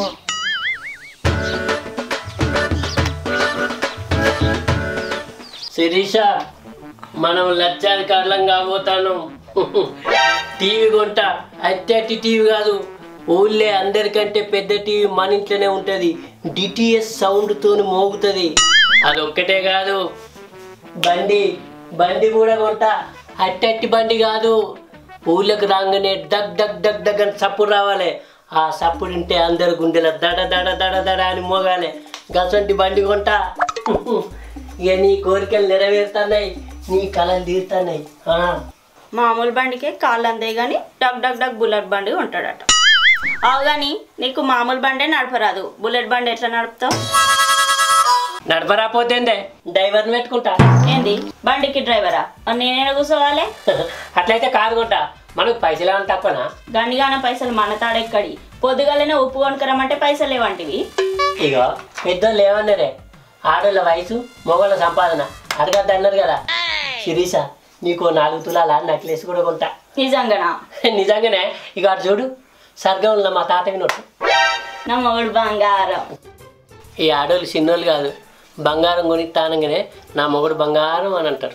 శిరీష మనం లక్షాధికారులం కాబోతాను టీవీ కొంట అత్యటి టీవీ కాదు ఊళ్ళే అందరికంటే పెద్ద టీవీ మన ఇంట్లోనే ఉంటుంది డిటిఎస్ సౌండ్తో మోగుతుంది అదొక్కటే కాదు బండి బండి కూడా కొంట అట్టట్టి బండి కాదు ఊళ్ళకి రాగానే డగ్ డగ్ డగ్ డగ్ అని సప్పుడు రావాలి ఆ సప్పుడు వింటే అందరు గుండెల దడ దడ దడ దడ అని మోగాలి గసంటి బండి కొంటా ఇక నీ కోరికలు నెరవేరుతున్నాయి నీ కళలు తీరుతున్నాయి ఆ. మామూలు బండికే కాళ్ళు అందే గాని డగ్ డగ్ డగ్ బుల్లెట్ బండి ఉంటాడట అవు గాని నీకు మామూలు బండే నడపరాదు బుల్లెట్ బండి ఎట్లా నడుపుతావు నడపరాపోతేందే డ్రైవర్ని పెట్టుకుంటా ఏంది బండికి డ్రైవరా మరి నేనే కూర్చోవాలి అట్లయితే కారు కొంటా మనకు పైసలు ఏమైనా తక్కువనా గండిగాన పైసలు మన తాడెక్కడి పొద్దుగాలనే ఉప్పు కొనుక్కరమంటే పైసలు లేవంటివి ఇగో పెద్దోళ్ళు ఏమన్నారే ఆడోళ్ళ వయసు మొగోళ్ళ సంపాదన అడగద్దు అన్నారు కదా శిరీష నీకు ఓ నాలుగు తులాల నెక్లెస్ కూడా కొంటా నిజంగానా నిజంగానే ఇక అటు చూడు సర్గంలో మా తాత వినొట్టు నా మొగుడు బంగారం ఈ ఆడోళ్ళు చిన్నోళ్ళు కాదు బంగారం కొని తానంగానే నా మొగుడు బంగారం అని అంటారు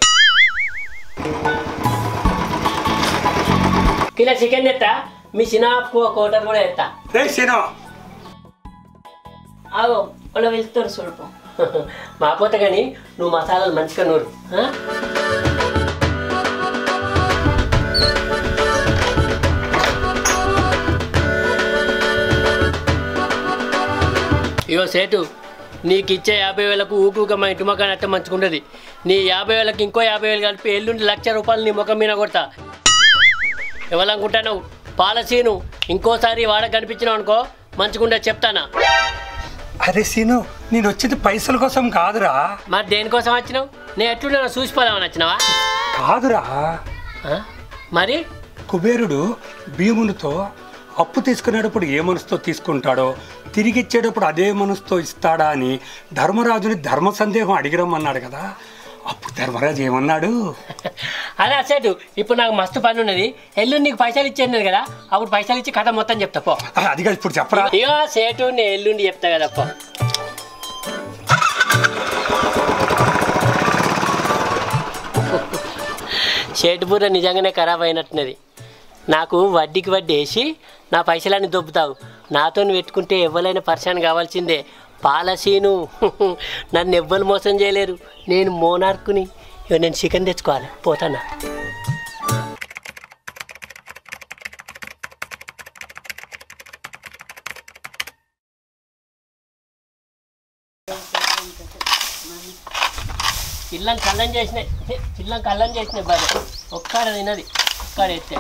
కిలో చికెన్ ఎత్తా మీ చిన్న కోటర్ కూడా ఎత్తా రే సినా ఆగో వాళ్ళు వెళ్తారు చూడుపో మాపోతే కానీ నువ్వు మసాలాలు మంచిగా నూరు ఆ? ఇగో సేటు నీకు ఇచ్చే యాభై వేలకు ఊకుగా మా ఇంటి మొక్కని అట్ట మంచుకుంటుంది నీ యాభై వేలకు ఇంకో యాభై వేలు కలిపి ఎల్లుండి లక్ష రూపాయలు నీ ముఖం మీద కొడతా ఎవరనుకుంటాను పాలసీను ఇంకోసారి వాడ కనిపించినావు అనుకో మంచుకుంటే చెప్తానా అరే సీను నేను వచ్చింది పైసల కోసం కాదురా మరి దేనికోసం వచ్చినావు నేను ఎట్లున్నా చూసిపోదామని వచ్చినావా కాదురా మరి కుబేరుడు భీమునితో అప్పు తీసుకునేటప్పుడు ఏ మనసుతో తీసుకుంటాడో తిరిగి ఇచ్చేటప్పుడు అదే మనసుతో ఇస్తాడా అని ధర్మరాజుని ధర్మ సందేహం అడిగిరమ్మన్నాడు కదా అప్పుడు ధర్మరాజు ఏమన్నాడు అదే సేటు ఇప్పుడు నాకు మస్తు పని ఉన్నది ఎల్లుండి నీకు పైసలు ఇచ్చేది కదా అప్పుడు పైసలు ఇచ్చి కథ మొత్తం చెప్తా పో అదిగా ఇప్పుడు చెప్పరా ఇక సేటు నేను ఎల్లుండి చెప్తా కదా పో షేటు బుర్ర నిజంగానే ఖరాబ్ అయినట్టున్నది నాకు వడ్డీకి వడ్డీ వేసి నా పైసలన్నీ దొబ్బుతావు నాతో పెట్టుకుంటే ఎవరైనా పరిశాన్ కావాల్సిందే పాలసీను నన్ను ఎవ్వరు మోసం చేయలేరు నేను మోనార్కుని ఇక నేను చికెన్ తెచ్చుకోవాలి పోతానా చిల్లం కళ్ళం చేసినాయి హే, చిల్లం కళ్ళం చేసినాయి బాగా ఒక్కడ తినది ఒక్కడ ఎత్తే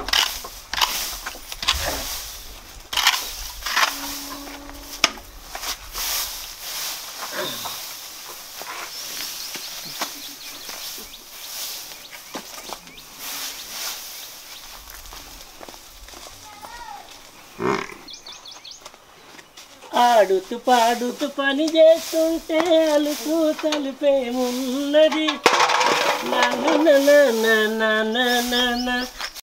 ఆడుతూ పాడుతూ పని చేస్తుంటే అలుపు తలుపేమున్నది నా నా నా నా నా నా నా నా.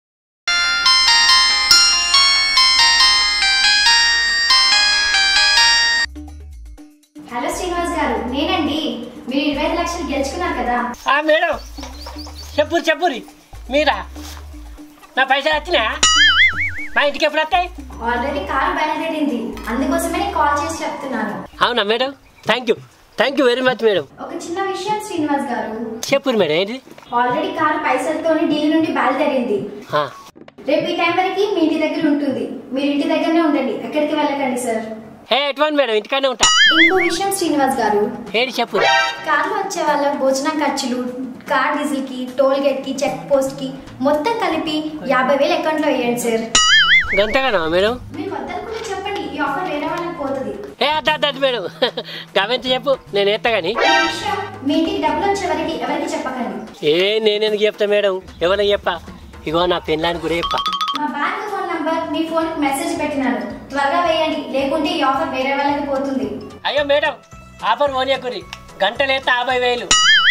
హలో శ్రీనివాస్ గారు నేనండి మీరు ఇరవై ఐదు లక్షలు గెలుచుకున్నారు కదా ఆ మేడం చెప్పురి చెప్పురి మీరా నా పైసలు వచ్చినా మా ఇంటికి ఎప్పుడు వస్తాయి ఆల్రెడీ కారు బయలుదేరింది అందుకోసమే నేను కాల్ చేసి చెప్తున్నాను అవునా madam thank you thank you very much madam ఒక చిన్న విషయం శ్రీనివాస్ గారు చెప్పురి మేడం ఏంటి ఆల్రెడీ కారు పైసలతో ఢిల్లీ నుండి బయలుదేరింది ఆ, రేపు ఈ టైం వరకు మీ ఇంటి దగ్గర ఉంటుంది మీరు ఇంటి దగ్గరనే ఉండండి ఎక్కడికి వెళ్ళకండి సార్ ఏ ఎటువంటి మేడం ఇంటికానే ఉంటా ఇంకో విషయం శ్రీనివాస్ గారు ఏంటి చెప్పురు కార్లో వచ్చే వాళ్ళ భోజనం ఖర్చులు కార్ డీజిల్కి టోల్ గేట్కి చెక్ పోస్ట్కి మొత్తం కలిపి యాభై వేలు అకౌంట్లో వేయండి సార్ గంతగానా మేడం మీరు వద్దనుకుంటే చెప్పండి ఈ ఆఫర్ వేరే వాళ్ళకి పోతుంది ఏ అద్ద అద్ద అద్ద మేడం గమనించి చెప్పు నేను ఎత్తా కానీ ఈ విషయం మీ ఇంటికి డబ్బులు వచ్చే వరకు ఎవరికి చెప్పకండి ఏ నేనెందుకు చెప్తా మేడం ఎవరికి చెప్పా ఇగో నా పెళ్ళానికి కూడా చెప్పా మా బ్యాంక్ ఫోన్ నంబర్ మీ ఫోన్కి మెసేజ్ పెట్టినాను త్వరగా వేయండి లేకుంటే ఈ ఆఫర్ వేరే వాళ్ళకి పోతుంది అయ్యో మేడం ఆఫర్ ఓనియకురి గంటలు ఎత్తా యాభై వేలు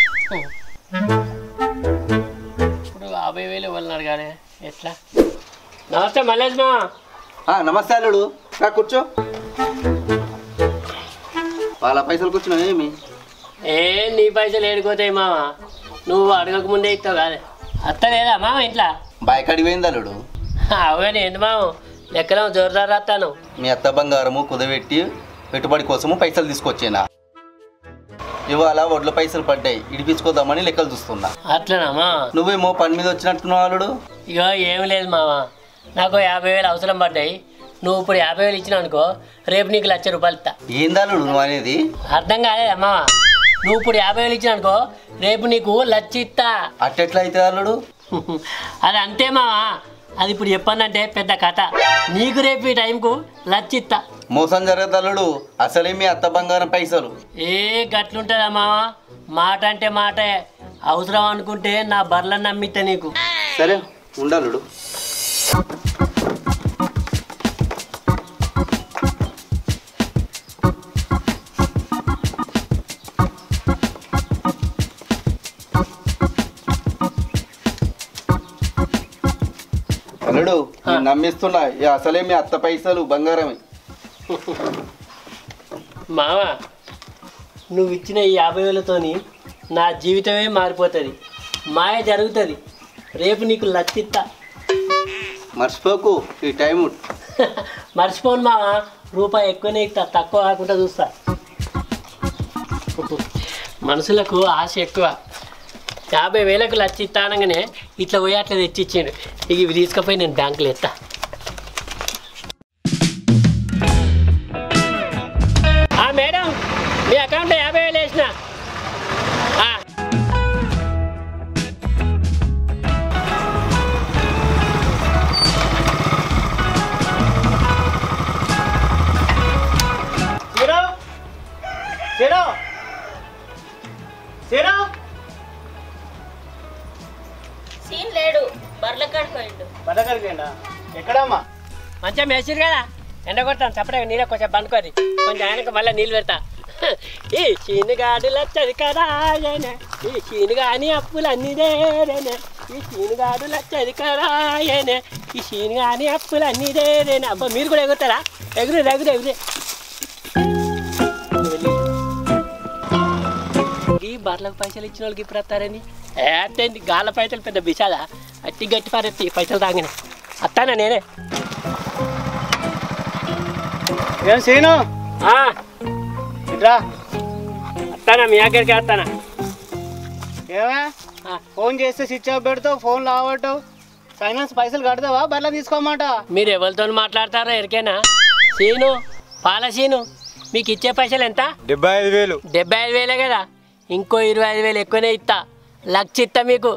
ఇప్పుడు యాభై వేలు ఇవ్వాలని అడగాలి ఎట్లా నమస్తే మల్లేష్ మా ఆ, నమస్తే అల్లుడు రా కూర్చో వాళ్ళ పైసలు కూర్చున్నావు ఏమి ఏ నీ పైసలు ఏడుకోతాయి మామ నువ్వు అడగక ముందే ఇస్తావు కాదే అత్త లేదా మామ ఇంట్లో బాయకాడి పోయింది అల్లుడు అవగానే ఏంది మామ లెక్కలో జోరుదారు రాస్తాను మీ అత్త బంగారము కుదబెట్టి పెట్టుబడి కోసము పైసలు తీసుకొచ్చేనా ఇవాళ వడ్ల పైసలు పడ్డాయి ఇడిపించుకోదామని లెక్కలు చూస్తున్నా అట్లనామా నువ్వేమో పని మీద వచ్చినట్టున్నావు అల్లుడు ఇగో ఏం లేదు మామ నాకు యాభై వేలు అవసరం పడ్డాయి నువ్వు ఇప్పుడు యాభై వేలు ఇచ్చినావు అనుకో రేపు నీకు లక్ష రూపాయలు ఇస్తా ఏంది అల్లుడు నువ్వు అనేది అర్థం కాలేదా మామ నువ్వు ఇప్పుడు యాభై వేలు ఇచ్చినావు అనుకో రేపు నీకు లక్ష ఇస్తా అట్టెట్లా అయితే అల్లుడు అది అంతే మామ అది ఇప్పుడు చెప్పానంటే పెద్ద కథ నీకు రేపు ఈ టైంకు లక్ష ఇస్తా మోసం జరగదు అల్లుడు అసలే మీ అత్త బంగారం పైసలు ఏ గట్లుంటుందా మామ మాట అంటే మాటే అవసరం అనుకుంటే నా బర్లను నమ్మితే నీకు సరే ఉండలుడు అల్లుడు నేను నమ్మిస్తున్నా ఈ అసలే మీ అత్త పైసలు బంగారమే మామ నువ్వు ఇచ్చిన ఈ యాభై వేలతోని నా జీవితమే మారిపోతుంది మాయ జరుగుతుంది రేపు నీకు లచ్చిత్తా మర్చిపోకు ఈ టైం మర్చిపోను మామ రూపాయి ఎక్కువనే ఇస్తా తక్కువ కాకుండా చూస్తా మనుషులకు ఆశ ఎక్కువ యాభై వేలకు లచ్చి ఇస్తానగానే ఇట్లా పోయి అట్లా తెచ్చిచ్చిండు ఇక ఇవి తీసుకుపోయి నేను బ్యాంకులో ఎత్తా ఆ, మేడం మీ అకౌంట్లో యాభై వేలు వేసిన ఆ. సీరో సీరో సీరో సీన్ లేడు బర్ల కడిపోయిండు బతకరిపోయిందా ఎక్కడమ్మా మంచిగా మేసిరు కదా ఎండ కొడతాను సపరేట్గా నీళ్ళ కొంచెం బండుకొని కొంచెం ఆయనకు మళ్ళీ నీళ్ళు పెడతా ఈ చీనుగాడు లచ్చది కదా ఆయనే. ఈ చీనుగాని అప్పులు అన్ని దేరేనే ఈ చీనుగాడు లచ్చది కదా ఆయనే. ఈ చీనుగాని అప్పులు అన్ని దేరేనే అబ్బా మీరు కూడా ఎగురుతారా ఎగురు ఎగురు ఎగురు ఈ బర్లకు పైసలు ఇచ్చిన వాళ్ళకి ఇప్పుడు వస్తారని ఏంటి గాల పైసలు పెద్ద బిసాదా అట్టి గట్టి పారెత్తి పైసలు తాగిన అత్తానా నేనే ఏం సీను ఆ, ఇట్రా వస్తానా మీ దగ్గరికి వస్తానా ఏమే ఫోన్ చేస్తే స్విచ్ ఆఫ్ పెడతావు ఫోన్ లావట్టావు ఫైనాన్స్ పైసలు కడతావా బర్లా తీసుకోమాట మీరు ఎవరితో మాట్లాడతారో ఎరికేనా సీను పాల సీను మీకు ఇచ్చే పైసలు ఎంత డెబ్బై ఐదు వేలు డెబ్బై ఐదు వేలే కదా ఇంకో ఇరవై ఐదు వేలు ఎక్కువనే ఇస్తా లక్ష ఇస్తా మీకు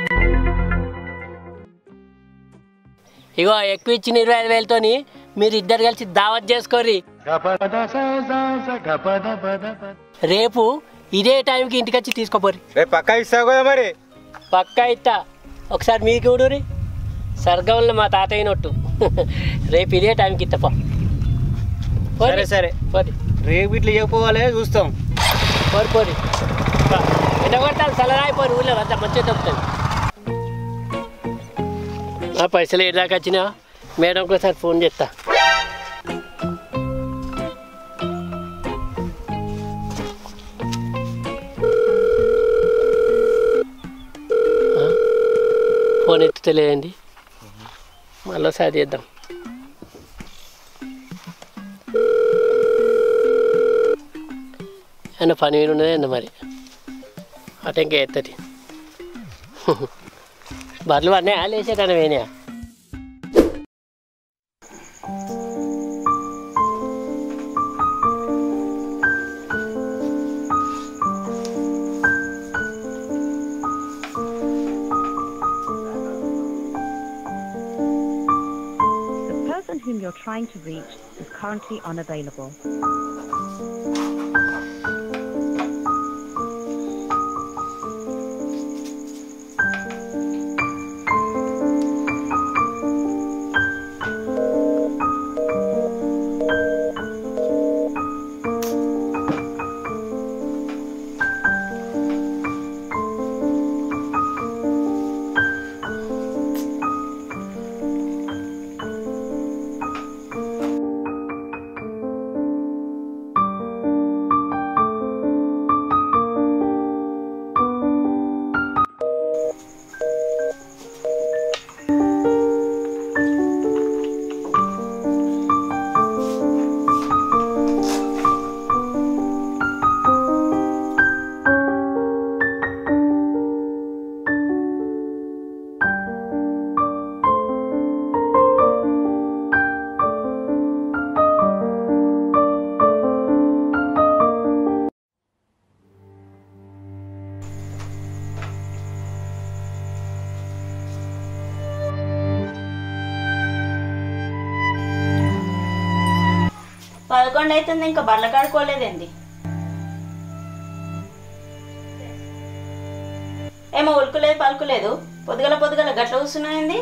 ఇగో ఎక్కువ ఇచ్చిన ఇరవై ఐదు వేలతోని మీరు ఇద్దరు కలిసి దావత్ చేసుకోర్రి రేపు ఇదే టైంకి ఇంటికి వచ్చి తీసుకోపోర్రి రేపు పక్కా ఇస్తావు కదా మరి పక్కా ఇస్తా ఒకసారి మీకు చూడురి సర్గంలో మా తాతయ్య నొట్టు రేపు ఇదే టైంకి ఇస్తా పో పోరి. సరే సరే పోరి రేపు ఇట్లా చెప్పోవాలి చూస్తాం పోరి పోరి పా. ఎండ కొట్టాలి చల్లరాయిపోరు ఊళ్ళో అంత మంచిగా దొరుకుతుంది ఆ పైసలు ఏదాకా వచ్చినా మేడం ఒకసారి ఫోన్ చేస్తా ఆ? ఫోన్ ఎత్తుతలేదండి మళ్ళీసారి చేద్దాం ఏమన్నా పని మీద ఉన్నదే ఏందో మరి అటు ఇంకా ఎత్తది బర్రెలు అన్నీ లేచేటాను వేనా trying to reach is currently unavailable. పదకొండు అవుతుంది ఇంకా బర్ల కాడుకోలేదేంది ఏమో ఉలుకులేదు పలుకులేదు పొద్దుగల పొద్దుగల గట్ల కూర్చున్నాయింది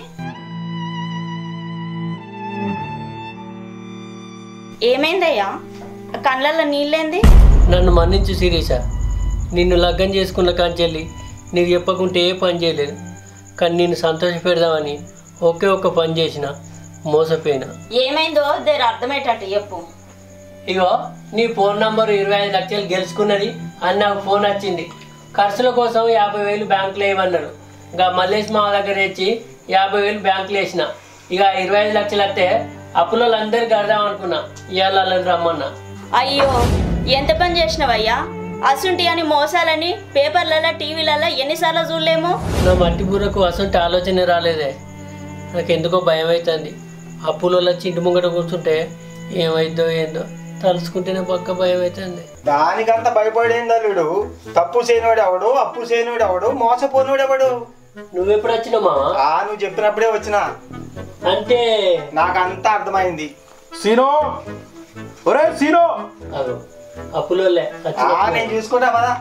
ఏమైందయ్యా ఆ కళ్ళల్లో నీళ్ళేంది నన్ను మన్నించు శిరీష నిన్ను లగ్గం చేసుకున్న కాంచెల్లి నీకు చెప్పకుంటే ఏ పని చేయలేదు కానీ నిన్ను సంతోష పెడదామని ఒకే ఒక్క పని చేసిన మోసపోయినా ఏమైందో దేని అర్థమయ్యేటట్టు చెప్పు ఇగో నీ ఫోన్ నంబర్ ఇరవై ఐదు లక్షలు గెలుచుకున్నది అని నాకు ఫోన్ వచ్చింది ఖర్చుల కోసం యాభై వేలు బ్యాంకులో వేయమన్నారు ఇంకా మల్లేష్ మామ దగ్గర ఇచ్చి యాభై వేలు బ్యాంకులో వేసిన ఇక ఇరవై ఐదు లక్షలు వస్తే అప్పులో అందరికి కడదాం అనుకున్నా ఇవాళ వాళ్ళని రమ్మన్నా అయ్యో ఎంత పని చేసినవయ్యా అసుంటి అని మోసాలని పేపర్లలో టీవీలలో ఎన్నిసార్లు చూడలేము నా మట్టి బుర్రకు అసలు ఆలోచన రాలేదే నాకు ఎందుకో భయం అవుతుంది అప్పులలో వచ్చి ఇంటి ముంగట కూర్చుంటే ఏమైందో ఏందో తలుచుకుంటేనే పక్క భయం అవుతుంది దానికంత భయపడేంది అల్లుడు తప్పు చేయనోడు ఎవడు అప్పు చేయనోడు ఎవడు మోసపోనోడు ఎవడు నువ్వెప్పుడు వచ్చినావు మామ ఆ నువ్వు చెప్పినప్పుడే వచ్చినా అంటే నాకు అంతా అర్థమైంది సీనో ఒరే సీనో అగో అప్పులోలే ఆ, నేను చూసుకుంటా పదా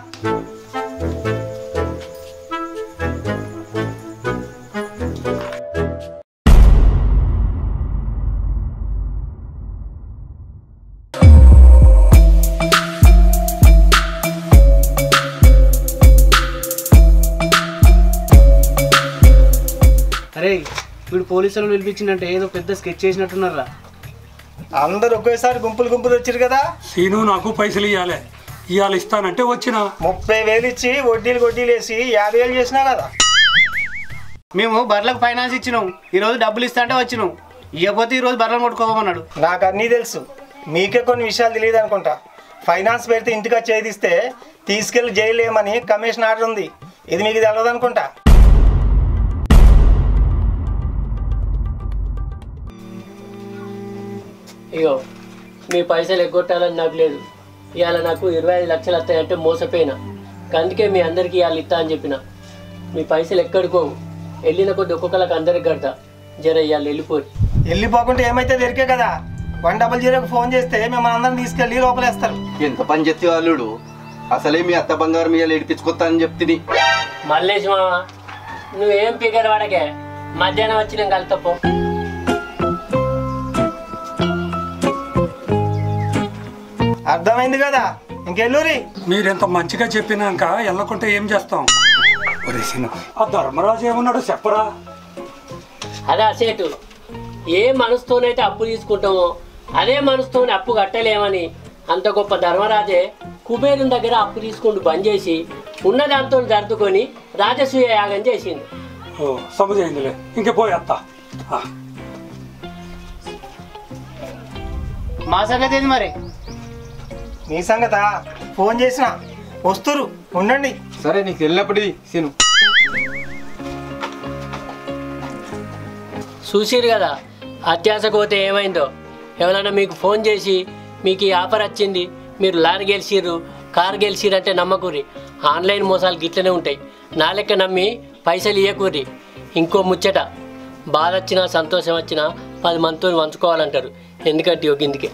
అరే వీడు పోలీసులు పిలిపించిందంటే ఏదో పెద్ద స్కెచ్ చేసినట్టున్నారా అందరు ఒకేసారి గుంపులు గుంపులు వచ్చారు కదా సీను నాకు పైసలు ఇవ్వాలి ఇవాళ ఇస్తానంటే వచ్చిన ముప్పై వేలు ఇచ్చి వడ్డీలు వడ్డీలు వేసి యాభై వేలు చేసినా కదా మేము బర్లకు ఫైనాన్స్ ఇచ్చినాం ఈరోజు డబ్బులు ఇస్తా అంటే వచ్చినాం ఇవ్వకపోతే ఈరోజు బర్రెలు కొట్టుకోమన్నాడు నాకు అన్నీ తెలుసు మీకే కొన్ని విషయాలు తెలియదు అనుకుంటా ఫైనాన్స్ పెడితే ఇంటికి వచ్చి చేదిస్తే తీసుకెళ్లి జైలు ఏమని కమిషన్ ఆర్డర్ ఉంది ఇది మీకు తెలియదు అనుకుంటా ఇగో మీ పైసలు ఎగ్గొట్టాలని నాకు లేదు ఇవాళ నాకు ఇరవై ఐదు లక్షలు వస్తాయంటే మోసపోయినా అందుకే మీ అందరికీ ఇవాళ ఇస్తా అని చెప్పిన మీ పైసలు ఎక్కడికోవు వెళ్ళిన కొద్ది ఒక్కొక్కరికి అందరికి కడతా జర ఇవాళ వెళ్ళిపోయి వెళ్ళిపోకుంటే ఏమైతే దొరికే కదా వన్ డబల్ జీరోకి ఫోన్ చేస్తే మిమ్మల్ని అందరం తీసుకెళ్ళి లోపలేస్తారు ఎంత పని చెప్తే అల్లుడు అసలే మీ అత్త బంగారం ఇవాళ ఏడిపించుకొస్తా అని చెప్తుంది మల్లేష్ మామ నువ్వేం పిగర్ వాడకే మధ్యాహ్నం వచ్చి నేను కలుతపో అర్థమైంది కదా ఇంకెళ్ళూరి మీరెంత మంచిగా చెప్పినాక వెళ్ళకుంటే ఏం చేస్తాం ఒరే సీను ఆ ధర్మరాజు ఏమన్నాడు చెప్పరా అదే అసేటు ఏ మనసుతోనైతే అప్పు తీసుకుంటామో అదే మనసుతోనే అప్పు కట్టలేమని అంత గొప్ప ధర్మరాజే కుబేరుని దగ్గర అప్పు తీసుకుంటూ బంద్ చేసి ఉన్న దాంతో జరుపుకొని రాజసూయ యాగం చేసింది ఓ సమజైందిలే ఇంక పోయేత్తా ఆ. మా సంగతి ఏంది మరి మీ సంగతా ఫోన్ చేసిన వస్తురు ఉండండి సరే నీకు వెళ్ళినప్పుడు సీను చూసిరు కదా అత్యాసకు పోతే ఏమైందో ఎవరైనా మీకు ఫోన్ చేసి మీకు ఈ ఆఫర్ వచ్చింది మీరు లారీ గెలిచిర్రు కారు గెలిచిర్రు అంటే నమ్మకూరి ఆన్లైన్ మోసాలు గిట్లనే ఉంటాయి నా లెక్క నమ్మి పైసలు ఇయ్యకూరి ఇంకో ముచ్చట బాధ వచ్చినా సంతోషం వచ్చినా పది మందితో పంచుకోవాలంటారు ఎందుకంటే ఒక ఇందుకే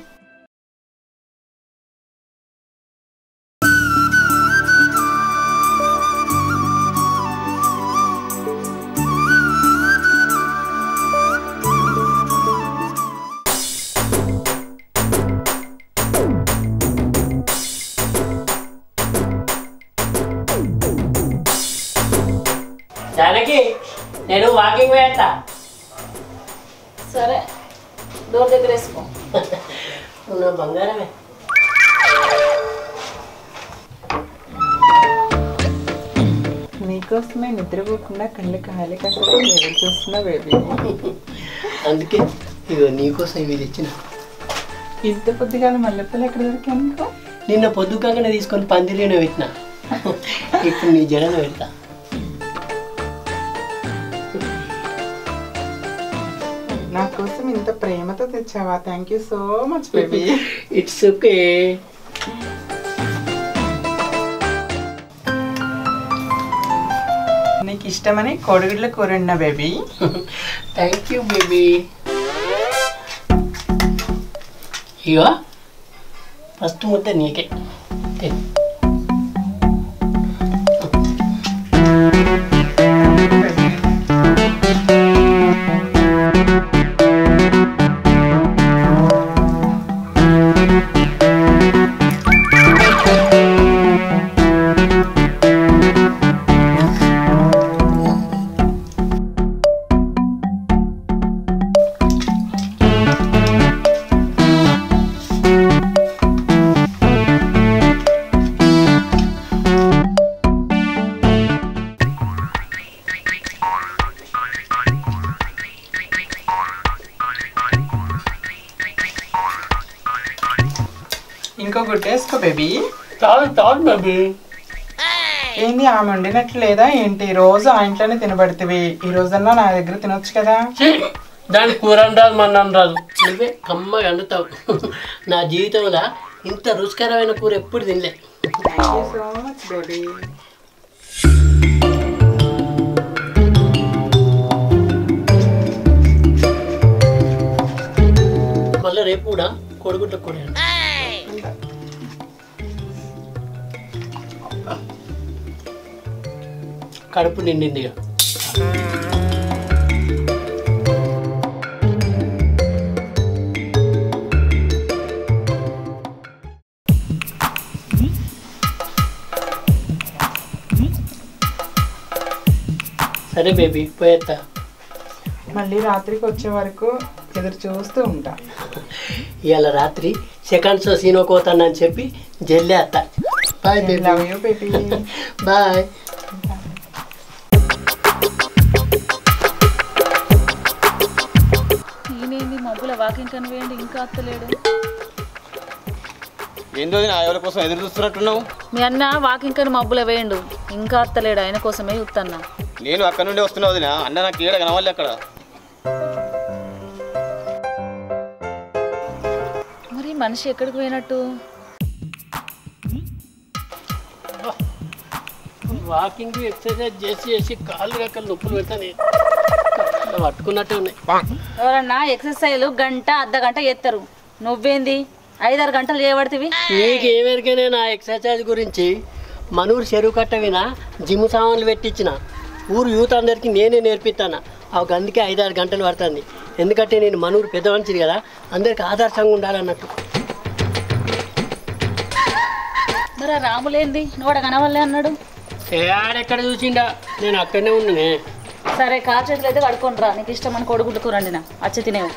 జానకి నేను వాకింగ్ వేస్తా సరే డోర్ దగ్గర వేసుకో నా బంగారమే నీకోసమే నిద్రపోకుండా కళ్ళు కాలి కట్టలు ఎదురు చూస్తున్నా బేబీ అందుకే ఇగో నీకోసం ఇవి తెచ్చిన ఇంత పొద్దుగాల మల్లెపూలు ఎక్కడ దొరికాయి నీకు నిన్న పొద్దుకంగానే తీసుకొని పందిరిలోనే పెట్టిన ఇప్పుడు నీ జడలో పెడతా నా కోసం ఇంత ప్రేమతో తెచ్చావా thank you so much baby it's okay నీకు ఇష్టమని కోడిగుడ్ల కూర వండినా బేబీ థ్యాంక్ యూ బేబీ ఇగో ఫస్ట్ ముద్ద నీకే తిను. ఇంకో గుడ్డేసుకో బేబీ చాలు చాలు బేబీ ఏంది ఆమె వండినట్లు లేదా ఏంటి రోజు ఆ ఇంట్లోనే తినబడుతుంది ఈ రోజన్నా నా దగ్గర తినొచ్చు కదా దాని కూర రాదు మన రాదు నువ్వే కమ్మగా వండుతావు నా జీవితంలో ఇంత రుచికరమైన కూర ఎప్పుడు తినలే thank you so much baby మళ్ళీ రేపు కూడా కొడుగుడ్ల కూర కడుపు నిండింది ఇక సరే బేబీ పోయేస్తా మళ్ళీ రాత్రికి వచ్చే వరకు ఎదురు చూస్తూ ఉంటా ఇవాళ రాత్రి సెకండ్ షో సీనో కోతానని చెప్పి జల్లేస్తా bye baby love you baby bye ఈయనేంది మబ్బుల వాకింగ్ కనివేయండి ఇంకా అత్తలేడు ఏందో నా ఎవరి కోసం ఎదురు చూస్తున్నట్టున్నావు మీ అన్న వాకింగ్ కని మబ్బుల వేయండు ఇంకా అత్తలేడు ఆయన కోసమే చూస్తున్నా నేను అక్కడ నుండి వస్తున్నా వదిన అన్న నాకు ఏడ కనవాలి అక్కడ మరి మనిషి ఎక్కడికి పోయినట్టు వాకింగ్ ఎక్సర్సైజ్ చేసి చేసి కాళ్ళు రెక్కలు నొప్పులు పెడతాను పట్టుకున్నట్టే ఉన్నాయి ఎవరన్నా ఎక్సర్సైజ్ గంట అర్ధ గంట చేస్తారు నువ్వేంది ఐదారు గంటలు చేయబడుతుంది నీకు ఏమెరికైనా నా ఎక్సర్సైజ్ గురించి మనూరు చెరువు కట్ట విన జిమ్ సామాన్లు పెట్టించిన ఊరు యూత్ అందరికీ నేనే నేర్పిస్తాను ఒక అందుకే ఐదారు గంటలు పడుతుంది ఎందుకంటే నేను మనూరు పెద్ద మనిషిది కదా అందరికి ఆదర్శంగా ఉండాలన్నట్టు మరి ఆ రాములేంది నువ్వు కనవల్లే అన్నాడు ఏ ఆడెక్కడ చూసిండా నేను అక్కడనే ఉన్నానే సరే కాలు చేతులు అయితే కడుక్కొని రా నీకు ఇష్టం అని కొడుగుడ్డు కూర వండినా వచ్చి తినేవు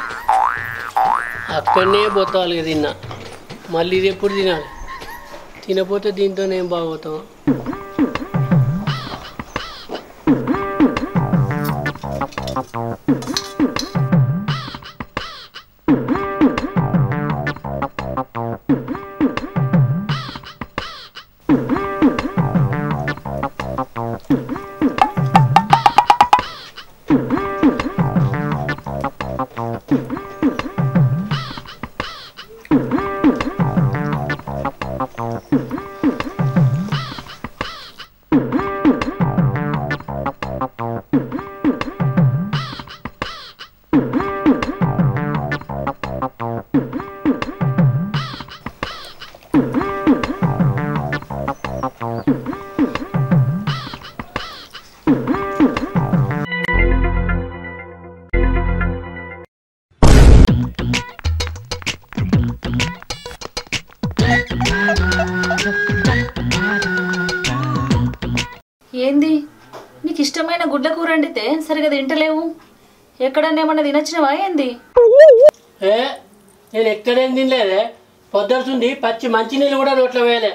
అక్కడనే బొత్తాలు తిన్నా మళ్ళీ ఇది ఎప్పుడు తినాలి తినపోతే దీంతో ఏం బాగోతాం గుడ్ల కూర వండితే సరిగా తింటలేవు ఎక్కడన్నా ఏమన్నా తినొచ్చినవా ఏంది ఏ నేను ఎక్కడేం తినలేదే పొద్దుతుంది పచ్చి మంచినీళ్ళు కూడా నోట్లో వేయలే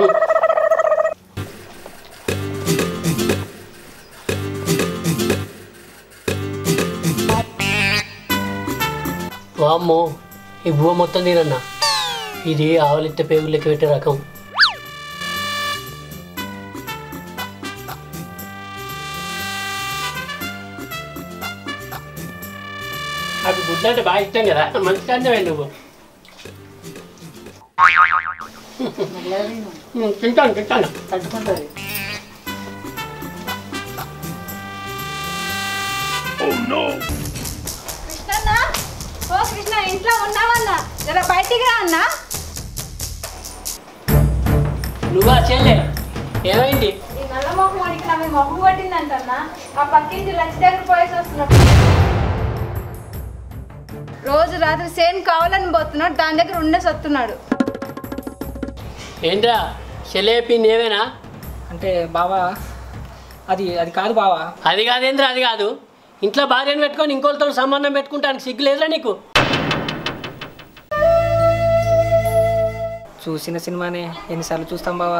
వామ్మో ఈ బువ్వ మొత్తం తినన్నా ఇది ఆవలిత్త పేగులకి పెట్టే రకం నాకు గుడ్లు అంటే బాగా ఇష్టం కదా మంచి కంటే నువ్వు ఉమ్, తింటాను తింటాను తట్టుకుంటుంది కృష్ణన్న ఓ కృష్ణ ఇంట్లో ఉన్నావన్నా జర బయటికి రా అన్నా నువ్వా చెల్లె ఏమైంది ఈ నల్ల మొహం వాడికి నా మీద మొహం పట్టిందంటన్నా ఆ పక్కింటి లంచ్ దగ్గర పోయేసి వస్తున్నా రోజు రాత్రి సేమ్ కావాలని పోతున్నాడు దాని దగ్గర ఉండేసి వస్తున్నాడు ఏంట్రా చెల్లె చెప్పింది ఏమైనా అంటే బావా అది అది కాదు బావా అది కాదేంద్ర అది కాదు ఇంట్లో భార్యను పెట్టుకొని ఇంకోళ్ళతో సంబంధం పెట్టుకుంటానికి సిగ్గు లేదురా నీకు చూసిన సినిమానే ఎన్నిసార్లు చూస్తాం బావా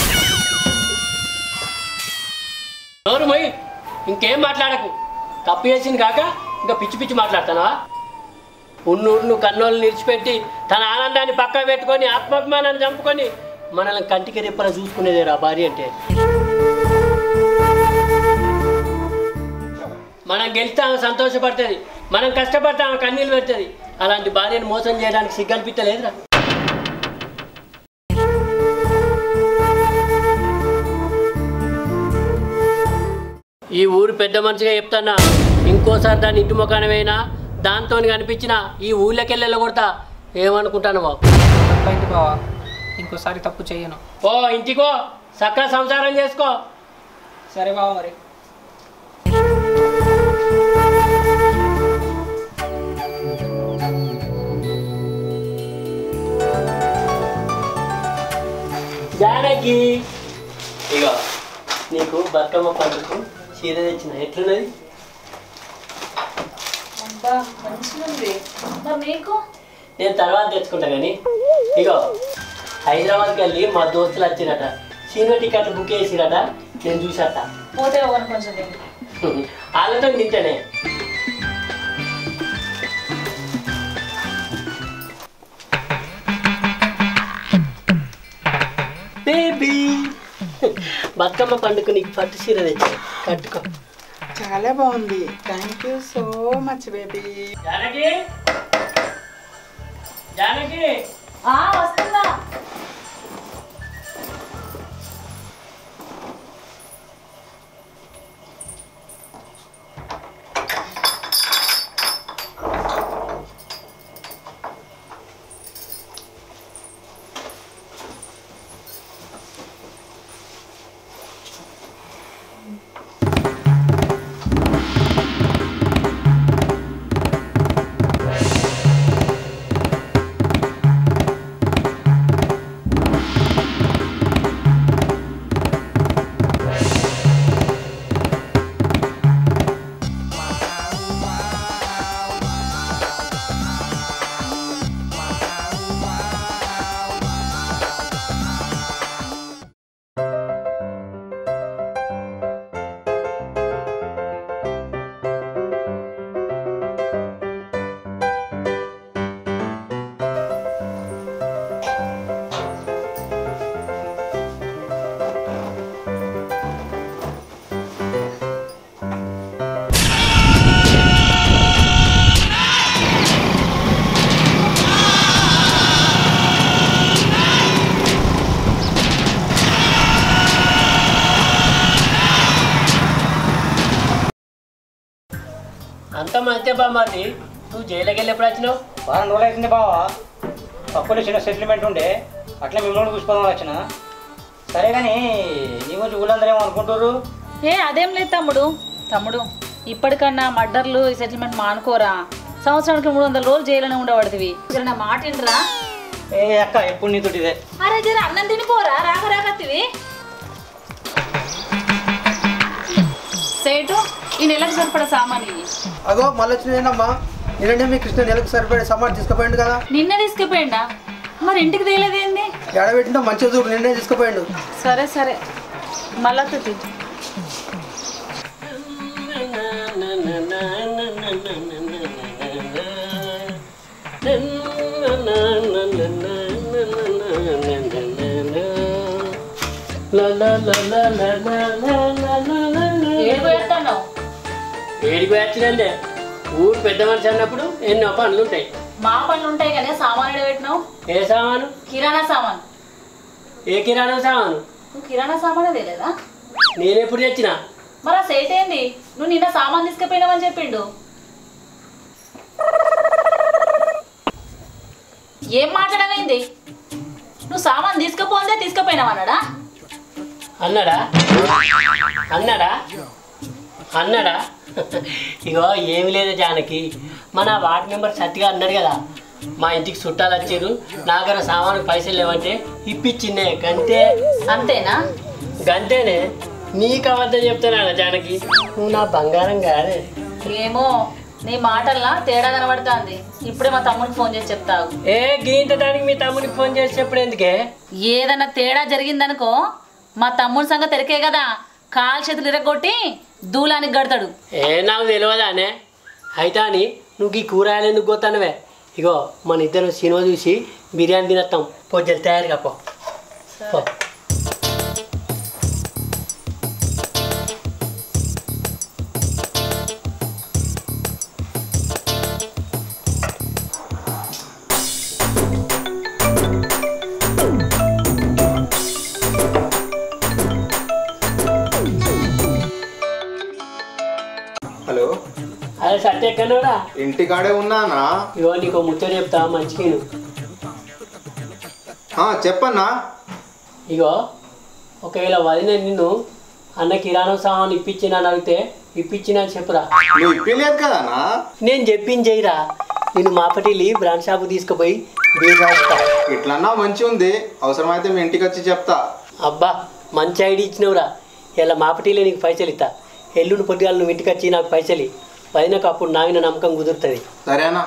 నోరు మొయ్ ఇంకేం మాట్లాడకు తప్పు చేసింది కాక ఇంకా పిచ్చి పిచ్చి మాట్లాడుతున్నావా ఉన్నూరును కన్నోళ్ళు నిలిచిపెట్టి తన ఆనందాన్ని పక్కన పెట్టుకొని ఆత్మాభిమానాన్ని చంపుకొని మనల్ని కంటికి రెప్పల చూసుకునేదే రా భార్య అంటే మనం గెలిస్తే ఆమె సంతోషపడుతుంది మనం కష్టపడితే ఆమె కన్నీళ్ళు పెడుతుంది అలాంటి భార్యను మోసం చేయడానికి సిగ్గనిపించలేదురా ఈ ఊరు పెద్ద మనిషిగా చెప్తానా ఇంకోసారి దాన్ని ఇంటి ముఖాన వేయినా దాంతో కనిపించిన ఈ ఊళ్ళకెళ్ళి కొడతా ఏమనుకుంటాను బాబు తప్పైంది బావా ఇంకోసారి తప్పు చేయను ఓ ఇంటికో చక్కగా సంసారం చేసుకో సరే బావా మరి జానకి ఇక నీకు బతుకమ్మ పండుగకు చీర తెచ్చిన ఎట్లున్నది అబ్బా మంచిగా ఉంది మరి నీకు నేను తర్వాత తెచ్చుకుంటా కానీ ఇగో హైదరాబాద్కి వెళ్ళి మా దోస్తులు వచ్చిరట సినిమా టికెట్లు బుక్ చేసిరట నేను చూసట పోతే ఓన్ కొంచెం తింటా. వాళ్ళతో తింటేనే బేబీ బతుకమ్మ పండుగ నీకు పట్టు చీర తెచ్చా కట్టుకో చాలా బాగుంది thank you so much baby Janaki Janaki ఆ వస్తున్నా అంత మంచిదే బా మరి నువ్వు జైలుకి వెళ్ళి ఎప్పుడు వచ్చినావు వారం రోజులు అవుతుంది బావా పక్కన చిన్న సెటిల్మెంట్ ఉండే అట్లా మిమ్మల్ని చూసుకోదాం వచ్చిన సరే కానీ నీ గురించి ఊళ్ళందరూ ఏమో అనుకుంటారు ఏ అదేం లేదు తమ్ముడు తమ్ముడు ఇప్పటికన్నా మర్డర్లు ఈ సెటిల్మెంట్ మానుకోరా సంవత్సరానికి మూడు వందల రోజులు జైల్లోనే ఉండబడుతుంది జర నా మాట ఏంట్రా ఏ అక్క ఎప్పుడు నీతోటి ఇదే అరే జర అన్నం తినిపోరా రాక రాకత్తివి సేటు ఈ నెలకు సరిపడ సామాన్ ఇవి అగో మళ్ళీ వచ్చిందేనమ్మా నిన్ననే మీ కృష్ణ నెలకు సరిపడే సమాన్ తీసుకుపోయిండు కదా నిన్న తీసుకుపోయిండా మరి ఇంటికి తేలేదేంది ఎడబెట్టినా మంచిగా చూడు నిన్నే తీసుకుపోయిండు సరే సరే మళ్ళా తుతి ఏడుపు పెడతాను ఏడికి వచ్చినందే ఊరు పెద్ద మనిషి అన్నప్పుడు ఎన్నో పనులు ఉంటాయి మా పనులు ఉంటాయి కదా సామాన్ ఎడ పెట్టినావు ఏ సామాను కిరాణా సామాన్ ఏ కిరాణా సామాను నువ్వు కిరాణా సామాన్ తెలియదా నేను ఎప్పుడు తెచ్చినా మరి ఆ సేట్ ఏంది నువ్వు నిన్న సామాన్ తీసుకుపోయినావని చెప్పిండు ఏం మాట్లాడమైంది నువ్వు సామాన్ తీసుకుపోందే తీసుకుపోయినావన్నాడా అన్నాడా అన్నాడా అన్నాడా ఇగో ఏమి లేదు జానకి మన వార్డ్ మెంబర్ సత్తిగా అన్నాడు కదా మా ఇంటికి చుట్టాలు వచ్చారు నాగర సామాను పైసలు లేవంటే ఇప్పించిందే గంతే అంతేనా గంతేనే నీకు అబద్ధం చెప్తున్నాను జానకి నువ్వు నా బంగారం కాదే ఏమో నీ మాటల్లా తేడా కనబడుతుంది ఇప్పుడే మా తమ్ముడికి ఫోన్ చేసి చెప్తావు ఏ గీంతడానికి మీ తమ్మునికి ఫోన్ చేసి చెప్పడు ఎందుకే ఏదన్నా తేడా జరిగిందనుకో మా తమ్ముడి సంగతి తెరికే కదా కాలు చేతులు ఇరగొట్టి దూలానికి గడతాడు ఏ నాకు తెలియదానే అయితే అని నువ్వు ఈ కూరగాయలు ఎందుకు పోతానవే ఇగో మన ఇద్దరు సినిమా చూసి బిర్యానీ తినేస్తాం పొద్దులు తయారుగా పో పో. హలో అదే సత్య ఎక్కడోరా ఇంటికాడే ఉన్నానా ఇగో నీకు ముచ్చట చెప్తా మంచిగా విను. ఆ, చెప్పన్నా ఇగో ఒకవేళ వదిన నిన్ను అన్న కిరాణం సామాన్ ఇప్పించిన అని అడిగితే ఇప్పించిన అని చెప్పురా నువ్వు ఇప్పలేదు కదనా నేను చెప్పింది చెయ్యిరా నేను మాపటిల్లి బ్రాండ్ షాపు తీసుకుపోయి బీర్ రాస్తా ఇట్లన్నా మంచి ఉంది అవసరమైతే మీ ఇంటికి వచ్చి చెప్తా అబ్బా మంచి ఐడి ఇచ్చినవురా ఇలా మాపటిలే నీకు పైసలు ఇస్తా ఎల్లుండి పొద్దుగాల నువ్వు ఇంటికి వచ్చి నాకు పైసలు ఇయ్యి. వదినకు అప్పుడు నాగిన నమ్మకం కుదురుతుంది సరేనా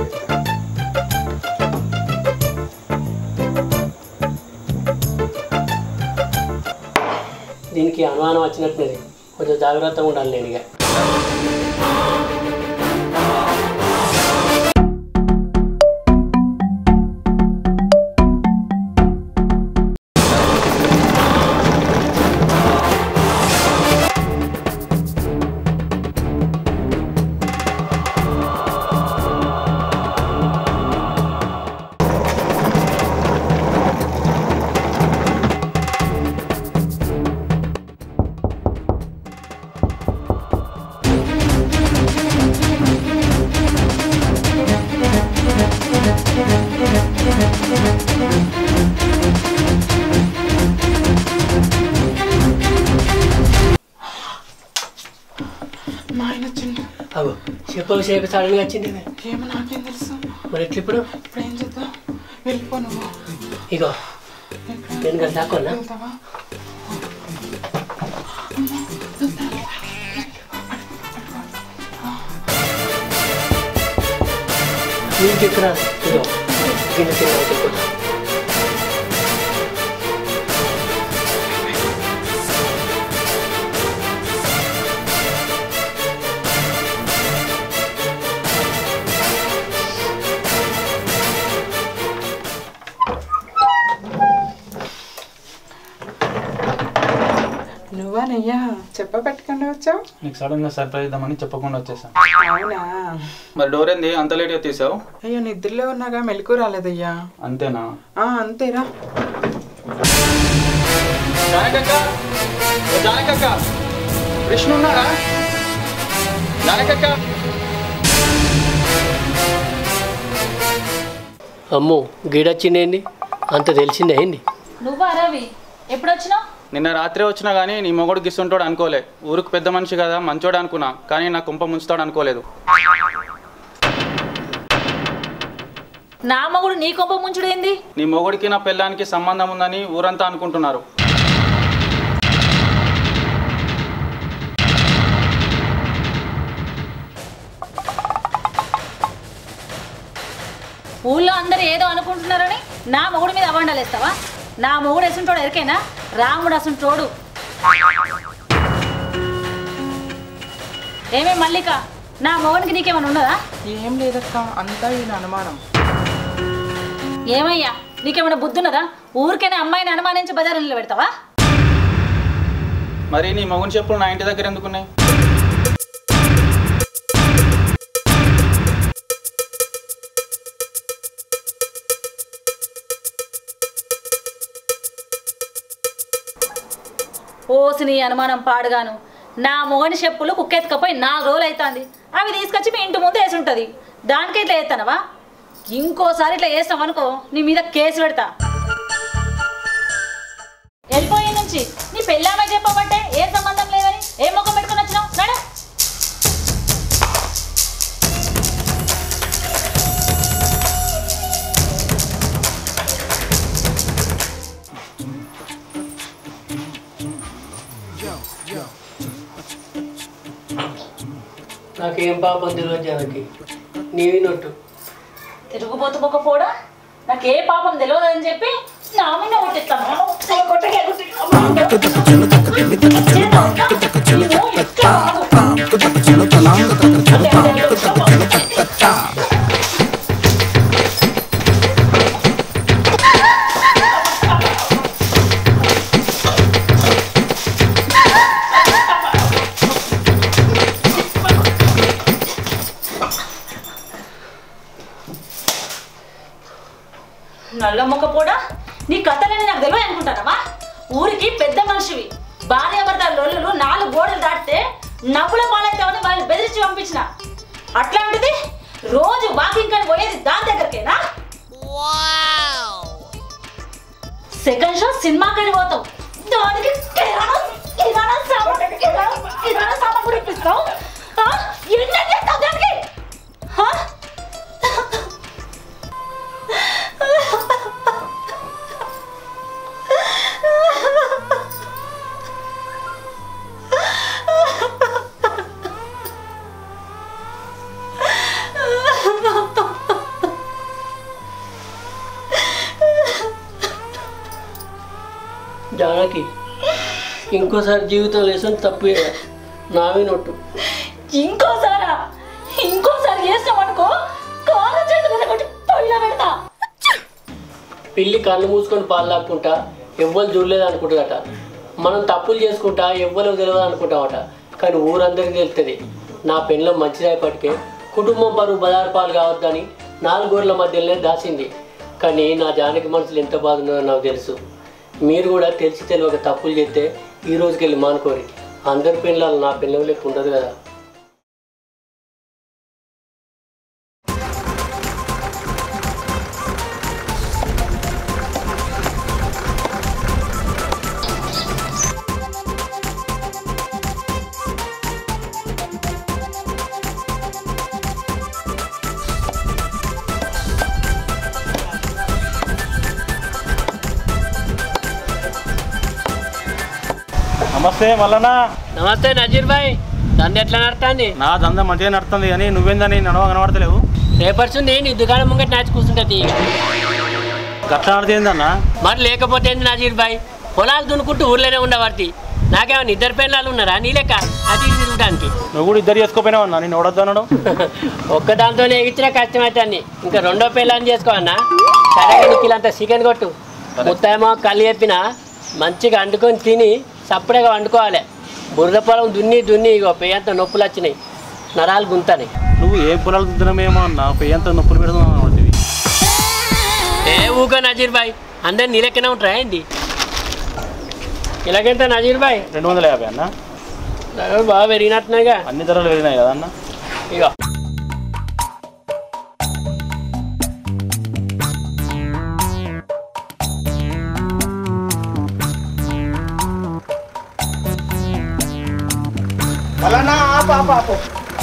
దీనికి అనుమానం వచ్చినట్టున్నది కొంచెం జాగ్రత్తగా ఉండాలి నేను ఇక మా ఆయన వచ్చిండు అగో చెప్పు సేపు సడన్గా వచ్చింది ఏమో నాకేం తెలుసు మరి ఎట్లా ఇప్పుడు ఇప్పుడు ఏం చేద్దాం వెళ్ళిపో నువ్వు ఇగో నేను కదా దాక్కున్నా వెళ్తావా నీకు ఎక్కడ ఇగో గిన్నె తిన్న వదిలిపోతా. నువ్వా నయ్యా చెప్ప పెట్టుకుండా వచ్చావు నీకు సడన్గా సర్ప్రైజ్ ఇద్దామని చెప్పకుండా వచ్చేసాను అవునా మరి డోర్ ఏంది అంత లేట్గా తీసావు అయ్యో నిద్రలో ఉన్నాగా మెలకు రాలేదయ్యా అంతేనా ఆ అంతేరా జానకక్క ఓ జానకక్క కృష్ణ ఉన్నాడా జానకక్క అమ్మో గీడొచ్చిందేంది అంత తెలిసిందే ఏంది నువ్వా రవి ఎప్పుడు వచ్చినావు నిన్న రాత్రి వచ్చినా కానీ నీ మొగడు గిస్తుంటాడు అనుకోలే ఊరికి పెద్ద మనిషి కదా మంచోడు అనుకున్నా కానీ నా కుంప ముంచుతాడు అనుకోలేదు నా మగుడు నీ కొంప ముంచుడేంది నీ మొగుడికి నా పెళ్ళానికి సంబంధం ఉందని ఊరంతా అనుకుంటున్నారు ఊళ్ళో అందరు ఏదో అనుకుంటున్నారని నా మొగుడు మీద అవండాలు వేస్తావా నా మొగుడు ఎసుంటోడు ఎరికైనా రాముడు అసుంటోడు ఏమే మల్లిక నా మొగుడికి నీకేమైనా ఉన్నదా ఏం లేదక్క అంతా ఈయన అనుమానం ఏమయ్యా నీకేమైనా బుద్ధి ఉన్నదా ఊరికైనా అమ్మాయిని అనుమానించి బజారు నిలబెడతావా మరి నీ మగుని చెప్పులు నా ఇంటి దగ్గర ఎందుకున్నాయి ఓసి నీ అనుమానం పాడుగాను నా మొగని చెప్పులు కుక్కెత్తుకపోయి నాలుగు రోజులు అవుతుంది అవి తీసుకొచ్చి మీ ఇంటి ముందు వేసి ఉంటుంది దానికి ఇట్లా వేస్తానవా ఇంకోసారి ఇట్లా వేస్తాం అనుకో నీ మీద కేసు పెడతా వెళ్ళిపోయే నుంచి నీ పెళ్ళామే చెప్పబట్టే ఏ సంబంధం లేదని ఏ ముఖం పెట్టుకుని వచ్చినావు నడు నాకేం పాపం తెలియదు జానకి నీవి నొట్టు తిరుగుబోతు మొక్క పోడా నాకు ఏ పాపం తెలియదు అని చెప్పి నా మీద కొట్టిస్తాను కొట్టకే నల్ల మొక్క పోడా నీ కథలని నాకు తెలియదు అనుకుంటానమ్మా ఊరికి పెద్ద మనిషివి భార్య భర్త లొల్లులు నాలుగు గోడలు దాటితే నవ్వుల పాలైతామని వాళ్ళని బెదిరించి పంపించిన అట్లాంటిది రోజు వాకింగ్ అని పోయేది దాని దగ్గరకేనా సెకండ్ షో సినిమాకని పోతాం దానికి కిరాణా కిరాణా సామాన్ కిరాణా కిరాణా సామాన్ కూడా ఇప్పిస్తావు ఆ? ఎన్ని చేస్తావు దానికి ఆ? జానకి ఇంకోసారి జీవితం లేసం తప్పు చేయరా. నావి నొట్టు ఇంకోసారా ఇంకోసారి చేస్తామనుకో కాలు చేతులు కొట్టి పొయ్యిలో పెడతా పిల్లి కళ్ళు మూసుకొని పాలు లాక్కుంటా ఎవ్వరు చూడలేదు అనుకుంటుందట మనం తప్పులు చేసుకుంటా ఎవ్వరు తెలియదు అనుకుంటామట కానీ ఊరందరికీ తెలుస్తుంది నా పెళ్ళం మంచిదైపటికే కుటుంబం పరువు బదారు పాలు కావద్దని నాలుగు గోర్ల మధ్యలోనే దాచింది కానీ నా జానకి మనసులు ఎంత బాధ ఉన్నదో నాకు తెలుసు మీరు కూడా తెలిసి తెలియక తప్పులు చేస్తే ఈ రోజుకి వెళ్ళి మానుకోరి అందరి పిల్లలు నా పిల్లలు లెక్క ఉండదు కదా నమస్తే మల్లన్నా నమస్తే నజీర్ భాయ్ దంద ఎట్లా నడుతుంది నా దంద మంచిగా నడుతుంది కానీ నువ్వేందని నడవ కనబడతలేవు రేపర్స్ ఉంది నీ దుకాణం ముంగట నాచి కూర్చుంటది గట్ల నడుతుందన్నా మరి లేకపోతే ఏంది నజీర్ భాయ్ పొలాలు దున్నుకుంటూ ఊర్లోనే ఉండవాడితి నాకేమన్నా ఇద్దరు పిల్లలు ఉన్నారా నీ లెక్క అది ఇది తిరగడానికి నువ్వు కూడా ఇద్దరు చేసుకోపోయినావు అన్నా నేను ఓడొద్దన్నాడు ఒక్క దాంతోనే ఎగిచ్చినా కష్టమవుతుంది ఇంకా రెండో పిల్లని చేసుకోవన్నా సరే నీకు ఇలాంత చికెన్ కొట్టు ముత్తాయేమో కళ్ళు చెప్పిన మంచిగా వండుకొని తిని సప్పుడేగా వండుకోవాలి బురద పొలం దున్ని దున్ని ఇగో పెయ్యంత నొప్పులు వచ్చినాయి నరాలు గుంతనాయి నువ్వు ఏ పొలాలు దుద్దినమేమో అన్న పెయ్యంత నొప్పులు పెడదాం కనబడుతుంది ఏ ఊగా నజీర్ భాయ్ అందరు నీ లెక్కనే ఉంటారా ఏంటి ఇలాగెంత నజీర్ భాయ్ రెండు వందల యాభై అన్న ధరలు బాగా పెరిగినట్టున్నాయిగా అన్ని ధరలు పెరిగినాయి కదా అన్న ఇగో మళ్ళా ఆపు ఆపు ఆపు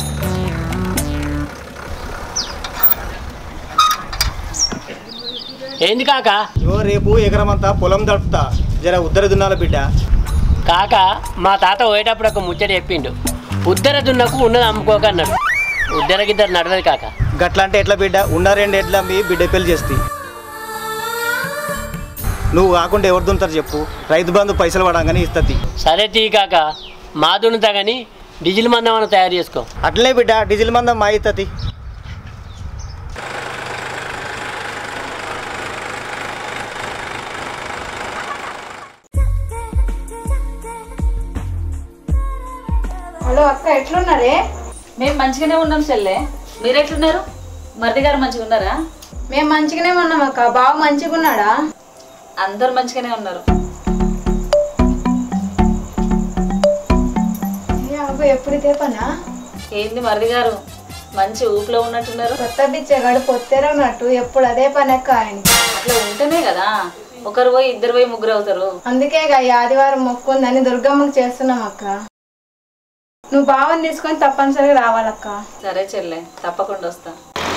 ఏంది కాక ఇగో రేపు ఎకరమంతా పొలం దడుపుతా జర ఉద్దర దున్నాల బిడ్డ కాక మా తాత పోయేటప్పుడు ఒక ముచ్చట చెప్పిండు ఉద్దర దున్నకు ఉన్నది అమ్ముకోక అన్నాడు ఉద్దరకిద్దరు నడవదు కాక గట్లా అంటే ఎట్లా బిడ్డ ఉన్న రెండు ఎడ్ల మీ బిడ్డ పెళ్లి చేస్తే నువ్వు కాకుండా ఎవరు దుంతారు చెప్పు రైతు బంధు పైసలు పడంగానే ఇస్తుంది సరే తీ కాక మా దున్నుతా కానీ డీజిల్ మందం మనం తయారు చేసుకో అట్లనే బిడ్డ డీజిల్ మందం మా ఇస్తుంది హలో అక్క ఎట్లున్నారే మేము మంచిగానే ఉన్నాం చెల్లె మీరు ఎట్లున్నారు మరిది గారు మంచిగా ఉన్నారా మేము మంచిగానే ఉన్నాం అక్క బావ మంచిగా ఉన్నాడా అందరు మంచిగానే ఉన్నారు ఏ అబ్బో ఎప్పుడు ఇదే పనా ఏంది మరిది గారు మంచి ఊపిలో ఉన్నట్టున్నారు కొత్త బిచ్చగాడు పొత్తేరన్నట్టు ఎప్పుడు అదే పని అక్క ఆయన అట్లా ఉంటేనే కదా ఒకరు పోయి ఇద్దరు పోయి ముగ్గురు అవుతారు అందుకే ఇక ఈ ఆదివారం మొక్కు ఉందని దుర్గమ్మకి చేస్తున్నాం అక్క నువ్వు బావని తీసుకొని తప్పనిసరిగా రావాలక్క సరే చెల్లె తప్పకుండా వస్తా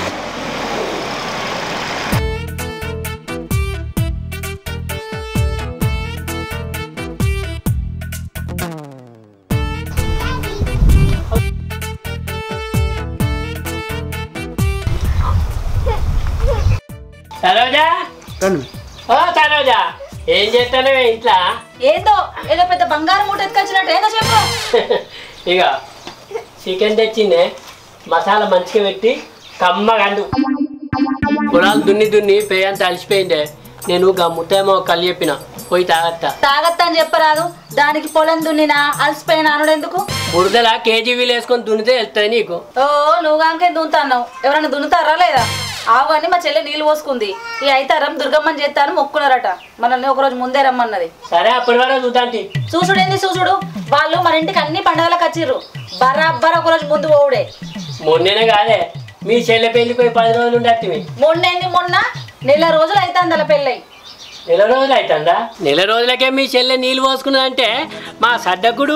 సరోజా ఓ సరోజా ఏం చేస్తానో ఇంట్లో ఏందో ఏదో పెద్ద బంగారం మూట ఎత్తుకొచ్చినట్టు ఏదో చెప్పు ఇక చికెన్ తెచ్చిందే మసాలా మంచిగా పెట్టి కమ్మగండు పొలాలు దున్ని దున్ని పేయంత అలసిపోయిందే నేను గా ముత్తేమో కళ్ళు చెప్పిన పోయి తాగత్తా తాగత్తా అని చెప్పరాదు దానికి పొలం దున్నినా అలసిపోయిన అనుడు ఎందుకు బురదల కేజీ వీలు వేసుకొని దున్నితే వెళ్తాయి నీకు ఓ నువ్వు కాంకే దున్నుతాన్నావు ఎవరైనా దున్నుతారా లేదా ఆవు అని మా చెల్లె నీళ్ళు పోసుకుంది ఈ అయితారం దుర్గమ్మని చేస్తాను మొక్కున్నారట మనల్ని ఒకరోజు ముందే రమ్మన్నది సరే అప్పటి వరకు చూద్దాంటి చూసుడు ఏంది చూసుడు వాళ్ళు మన ఇంటికి అన్ని పండుగలకు వచ్చిర్రు బరాబర్ ఒకరోజు ముందు పోవుడే మొన్ననే కాదే మీ చెల్లె పెళ్లికి పోయి పది రోజులు ఉండత్తివి మొన్న ఏంది మొన్న నెల రోజులు అవుతుంది అలా పెళ్ళై నెల రోజులు అవుతుందా నెల రోజులకే మీ చెల్లె నీళ్ళు పోసుకున్నదంటే మా సడ్డకుడు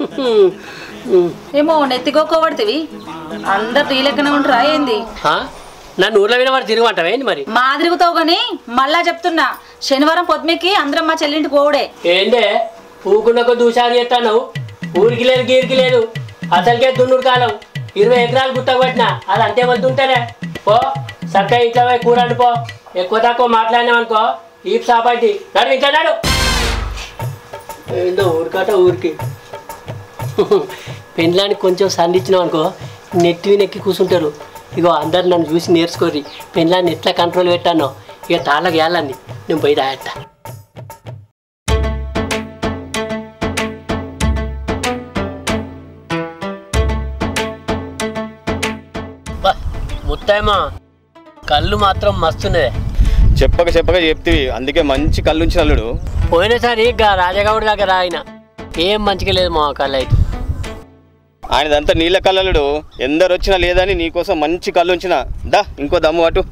ఏమో నెత్తికోకోబడితివి అందరు నీ లెక్కనే ఉంటారా ఏంది ఆ? నన్ను ఊర్లో వినవాడు తిరగమంటావేంటి మరి మా తిరుగుతావు గాని మళ్ళా చెప్తున్నా శనివారం పొద్దుమికి అందరం మా చెల్లింటికి పోవుడే ఏందే పూకున్నకు దూసారి చేస్తాను ఊరికి లేదు గీరికి లేదు అసలుకే దున్నుడు కాలం ఇరవై ఎకరాలు గుత్తకొట్టిన అది అంతే వద్దుంటారే పో చక్కగా ఇంట్లో పోయి కూర వండు పో ఎక్కువ తక్కువ మాట్లాడినామనుకో ఈ సాపాటి నడు ఇంట్లో నాడు ఏందో ఊరికట ఊరికి పెండ్లానికి కొంచెం సంధించినాం అనుకో నెత్తి నెక్కి కూర్చుంటారు ఇగో అందరు నన్ను చూసి నేర్చుకోరి పెండ్లాన్ని ఎట్లా కంట్రోల్ పెట్టానో ఇక తాళ్ళకి వెళ్ళండి నేను పోయి తాగేస్తా ముత్తాయమా కళ్ళు మాత్రం మస్తున్నాయి చెప్పక చెప్పక చెప్తివి అందుకే మంచి కళ్ళు ఉంచిన అల్లుడు పోయినసారి గా రాజగౌడ్ దగ్గర ఆయన ఏం మంచిగా లేదు మా కళ్ళు అయితే ఆయనదంతా నీళ్ళ కళ్ళలుడు ఎందరు వచ్చినా లేదని నీకోసం మంచి కళ్ళు ఉంచిన దా ఇంకో దమ్ము అటు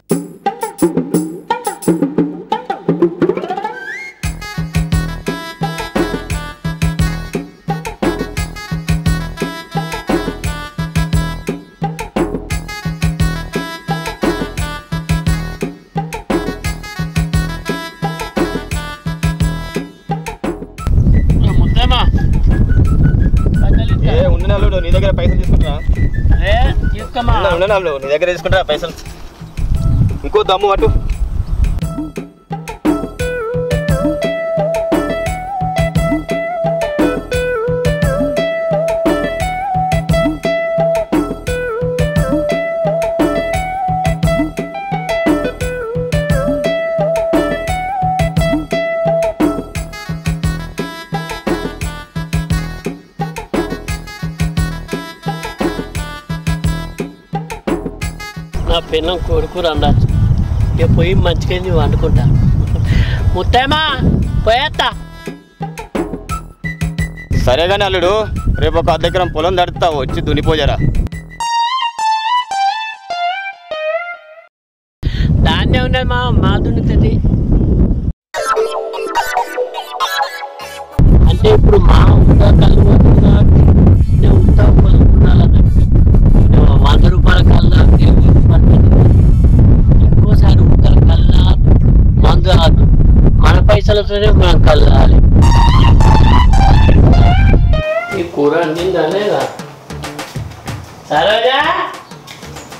ముత్తాయమా ఏ ఉండిన అల్లుడు నీ దగ్గర పైసలు తీసుకుంటున్నా ఏ తీసుకోమా ఉండిన అల్లుడు నీ దగ్గర తీసుకుంటా పైసలు ఇంకో దమ్ము అటు నా పిల్లం కొడుకు రండచ్చు ఇక పోయి మంచిగా నువ్వు వండుకుంటా ముత్తాయమా పోయేస్తా సరే కానీ అల్లుడు రేపు ఒక అర్ధ ఎకరం పొలం దడుతా వచ్చి దునిపోజరా దాన్నే ఉన్నది మా మా దున్నుతుంది అంటే ఇప్పుడు మా ఉందా కళ్ళు పోతుంది కాబట్టి నేను ఉంటా పొలం ఉండాలన్నట్టు నేను వంద రూపాయల కల్లా ఇంకోసారి ఉంటా కల్లా మందు రాదు మన పైసలతోనే మనం కల్లాలి ఈ కూర అందిందా లేదా సరోజా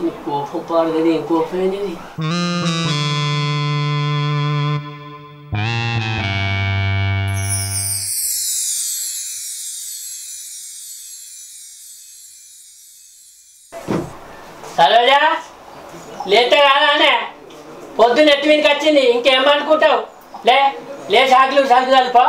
నీ కోపం పాడు కదా ఏం కోపం ఏంది ఇది? సరోజా లేతే కాదానే పొద్దున్న ఎత్తి మీదకి వచ్చింది ఇంకేమనుకుంటావు లే లే సాకులు సాకు కలుపా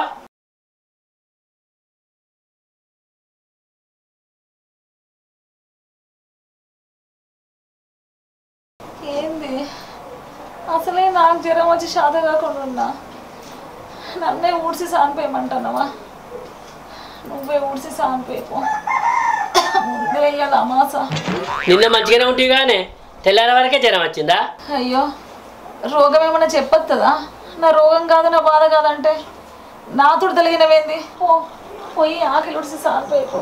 ఏంది అసలే నాకు జ్వరం వచ్చి శాత కాకుండా ఉన్నా నన్నే ఊడ్చి సానిపోయమంటున్నావా నువ్వే ఊడ్చి సానిపోయిపో ముందే వెయ్యాలి అమాస నిన్న మంచిగానే ఉంటుంది కానీ తెల్లారి వరకే జ్వరం వచ్చిందా అయ్యో రోగం ఏమన్నా చెప్పొస్తుందా నా రోగం కాదు నా బాధ కాదంటే నాతోడు తెలిగినవేంది పో పోయి ఆకలి ఉడిసి సానిపోయిపో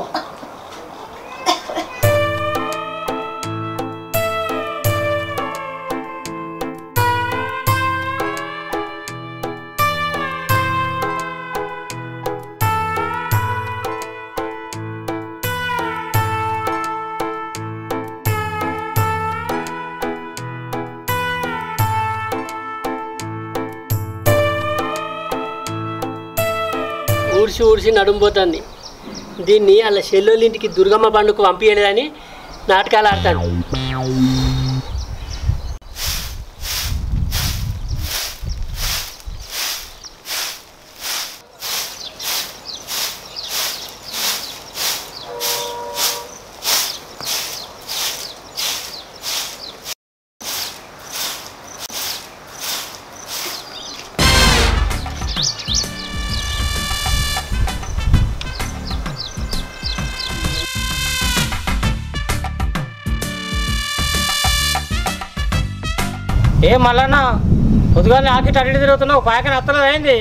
ఊడ్చి ఊడ్చి నడుంపోతుంది దీన్ని అలా చెల్లెళ్ళ ఇంటికి దుర్గమ్మ పండుగకు పంపించలేదని నాటకాలు ఆడతాడు ఏ మల్లన్న పొద్దుగానే ఆకి అడిగి తిరుగుతున్నావు పాయకని అత్తలేదు అయింది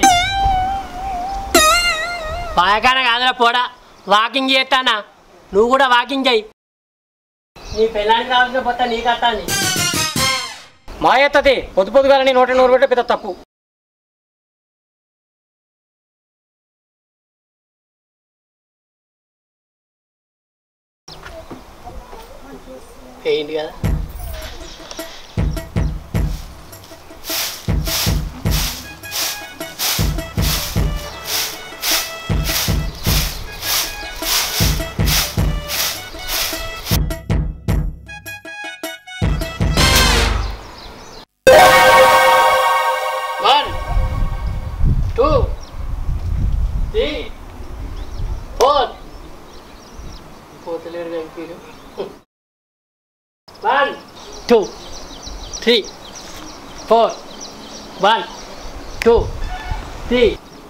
పాయకాన కాదురా పోడా వాకింగ్ చేస్తానా నువ్వు కూడా వాకింగ్ చేయి నీ పెళ్ళానికి రావాల్సిన పొత్త నీకు అత్తాంది మా ఎత్తది పొద్దు పొద్దుగాల నీ నోట నూరు పెట్టే పెద్ద తప్పు పెయింట్ కదా వన్ టూ త్రీ ఫోర్ పోతలేడు వెంకీడు one two three four one two three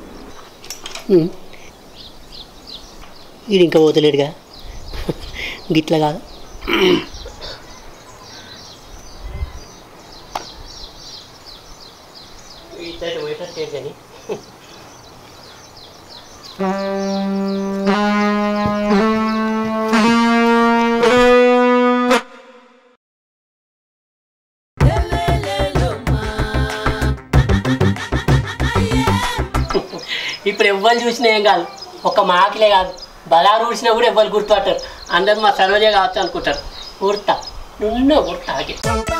ఇది ఇంకా పోతలేడుగా గిట్ల కాదు ఇద్దరు పోయేటట్టు కానీ ఇప్పుడు ఎవ్వరు చూసినా ఏం కాదు ఒక మాకిలే కాదు బలారు ఊడిసినా కూడా ఎవ్వరు గుర్తుపట్టారు అందరూ మా సర్వజే కావచ్చు అనుకుంటారు గుర్తా నున్న గుర్తా ఆగి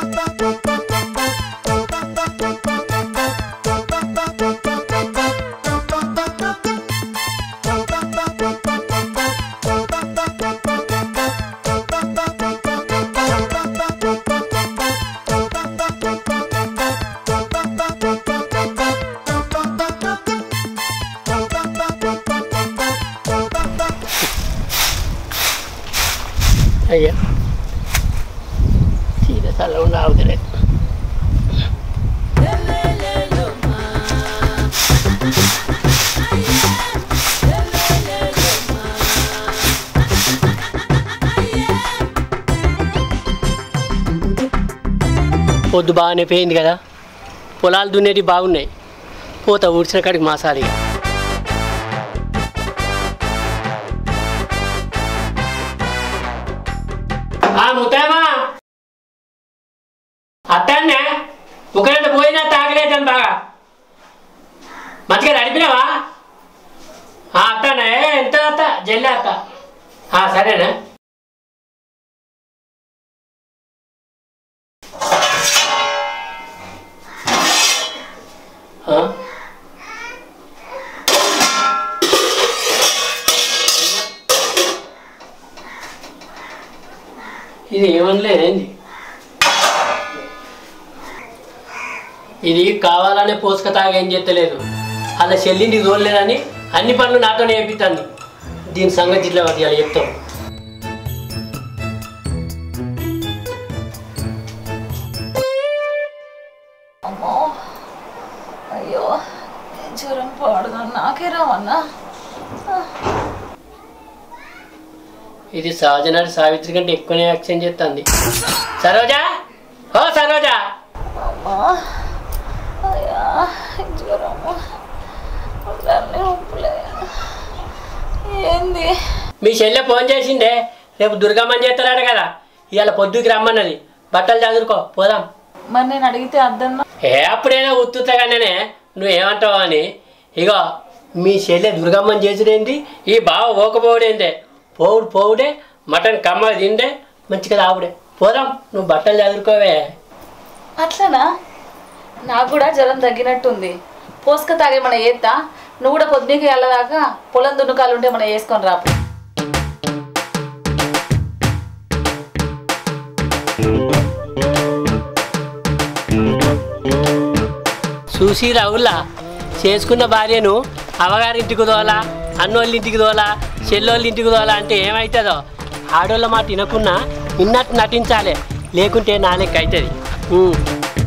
అయ్యా చీర చల్ల ఉండి ఆగుతలేదు పొద్దు బాగానే పోయింది కదా పొలాలు దున్నేటి బాగున్నాయి పోతా ఊడ్చిన కాడికి మాసాలి ఇక. ఆ ముతామా అత్తాన్నే ఒకరింత పోయినా తాగలేదని బాగా మంచిగా నడిపినావా ఆ, అత్తానే ఎంత అత్త జల్లి అత్త ఆ, సరేనా ఇది ఏమనలేదేంది ఇది కావాలనే పోసుక తాగా ఏం చేస్తలేదు అలా చెల్లింటికి తోలలేదని అన్ని పనులు నాతోనే చేపిస్తాను దీని సంగతి ఇట్లా అది అలా చెప్తాం అమ్మో అయ్యో జ్వరం పాడుగా నాకే రావన్నా ఇది సహజనాడు సావిత్రి కంటే ఎక్కువనే యాక్షన్ చేస్తుంది సరోజా ఓ సరోజా అమ్మా అయ్యా జ్వరము ఒళ్ళన్నీ నొప్పులే ఏంది మీ చెల్లె ఫోన్ చేసిందే రేపు దుర్గమ్మని చేస్తారట కదా ఇవాళ పొద్దుకి రమ్మన్నది బట్టలు చదువుకో పోదాం మరి నేను అడిగితే అద్దన్నా ఏ అప్పుడైనా ఉత్తుతగానే నువ్వు ఏమంటావు అని ఇగో మీ చెల్లె దుర్గమ్మని చేసుడేంటి ఈ బావ ఓకపోవడేందే పోవుడు పోవుడే మటన్ కమ్మ తిండే మంచిగా తాగుడే పోదాం నువ్వు బట్టలు చదువుకోవే అట్లనా నాకు కూడా జ్వరం తగ్గినట్టుంది పోసుక తాగే మన ఏత్తా నువ్వు కూడా పొద్దుకి వెళ్ళదాకా పొలం దున్నుకాలు ఉంటే మనం వేసుకొని రా చూసి రావుల్లా చేసుకున్న భార్యను అవగారింటికి దోలా అన్నోళ్ళ ఇంటికి దోలా చెల్లోళ్ళ ఇంటికి దోలా అంటే ఏమవుతుందో ఆడోళ్ళ మాట వినకున్నా విన్నట్టు నటించాలి లేకుంటే నాలెక్క అవుతుంది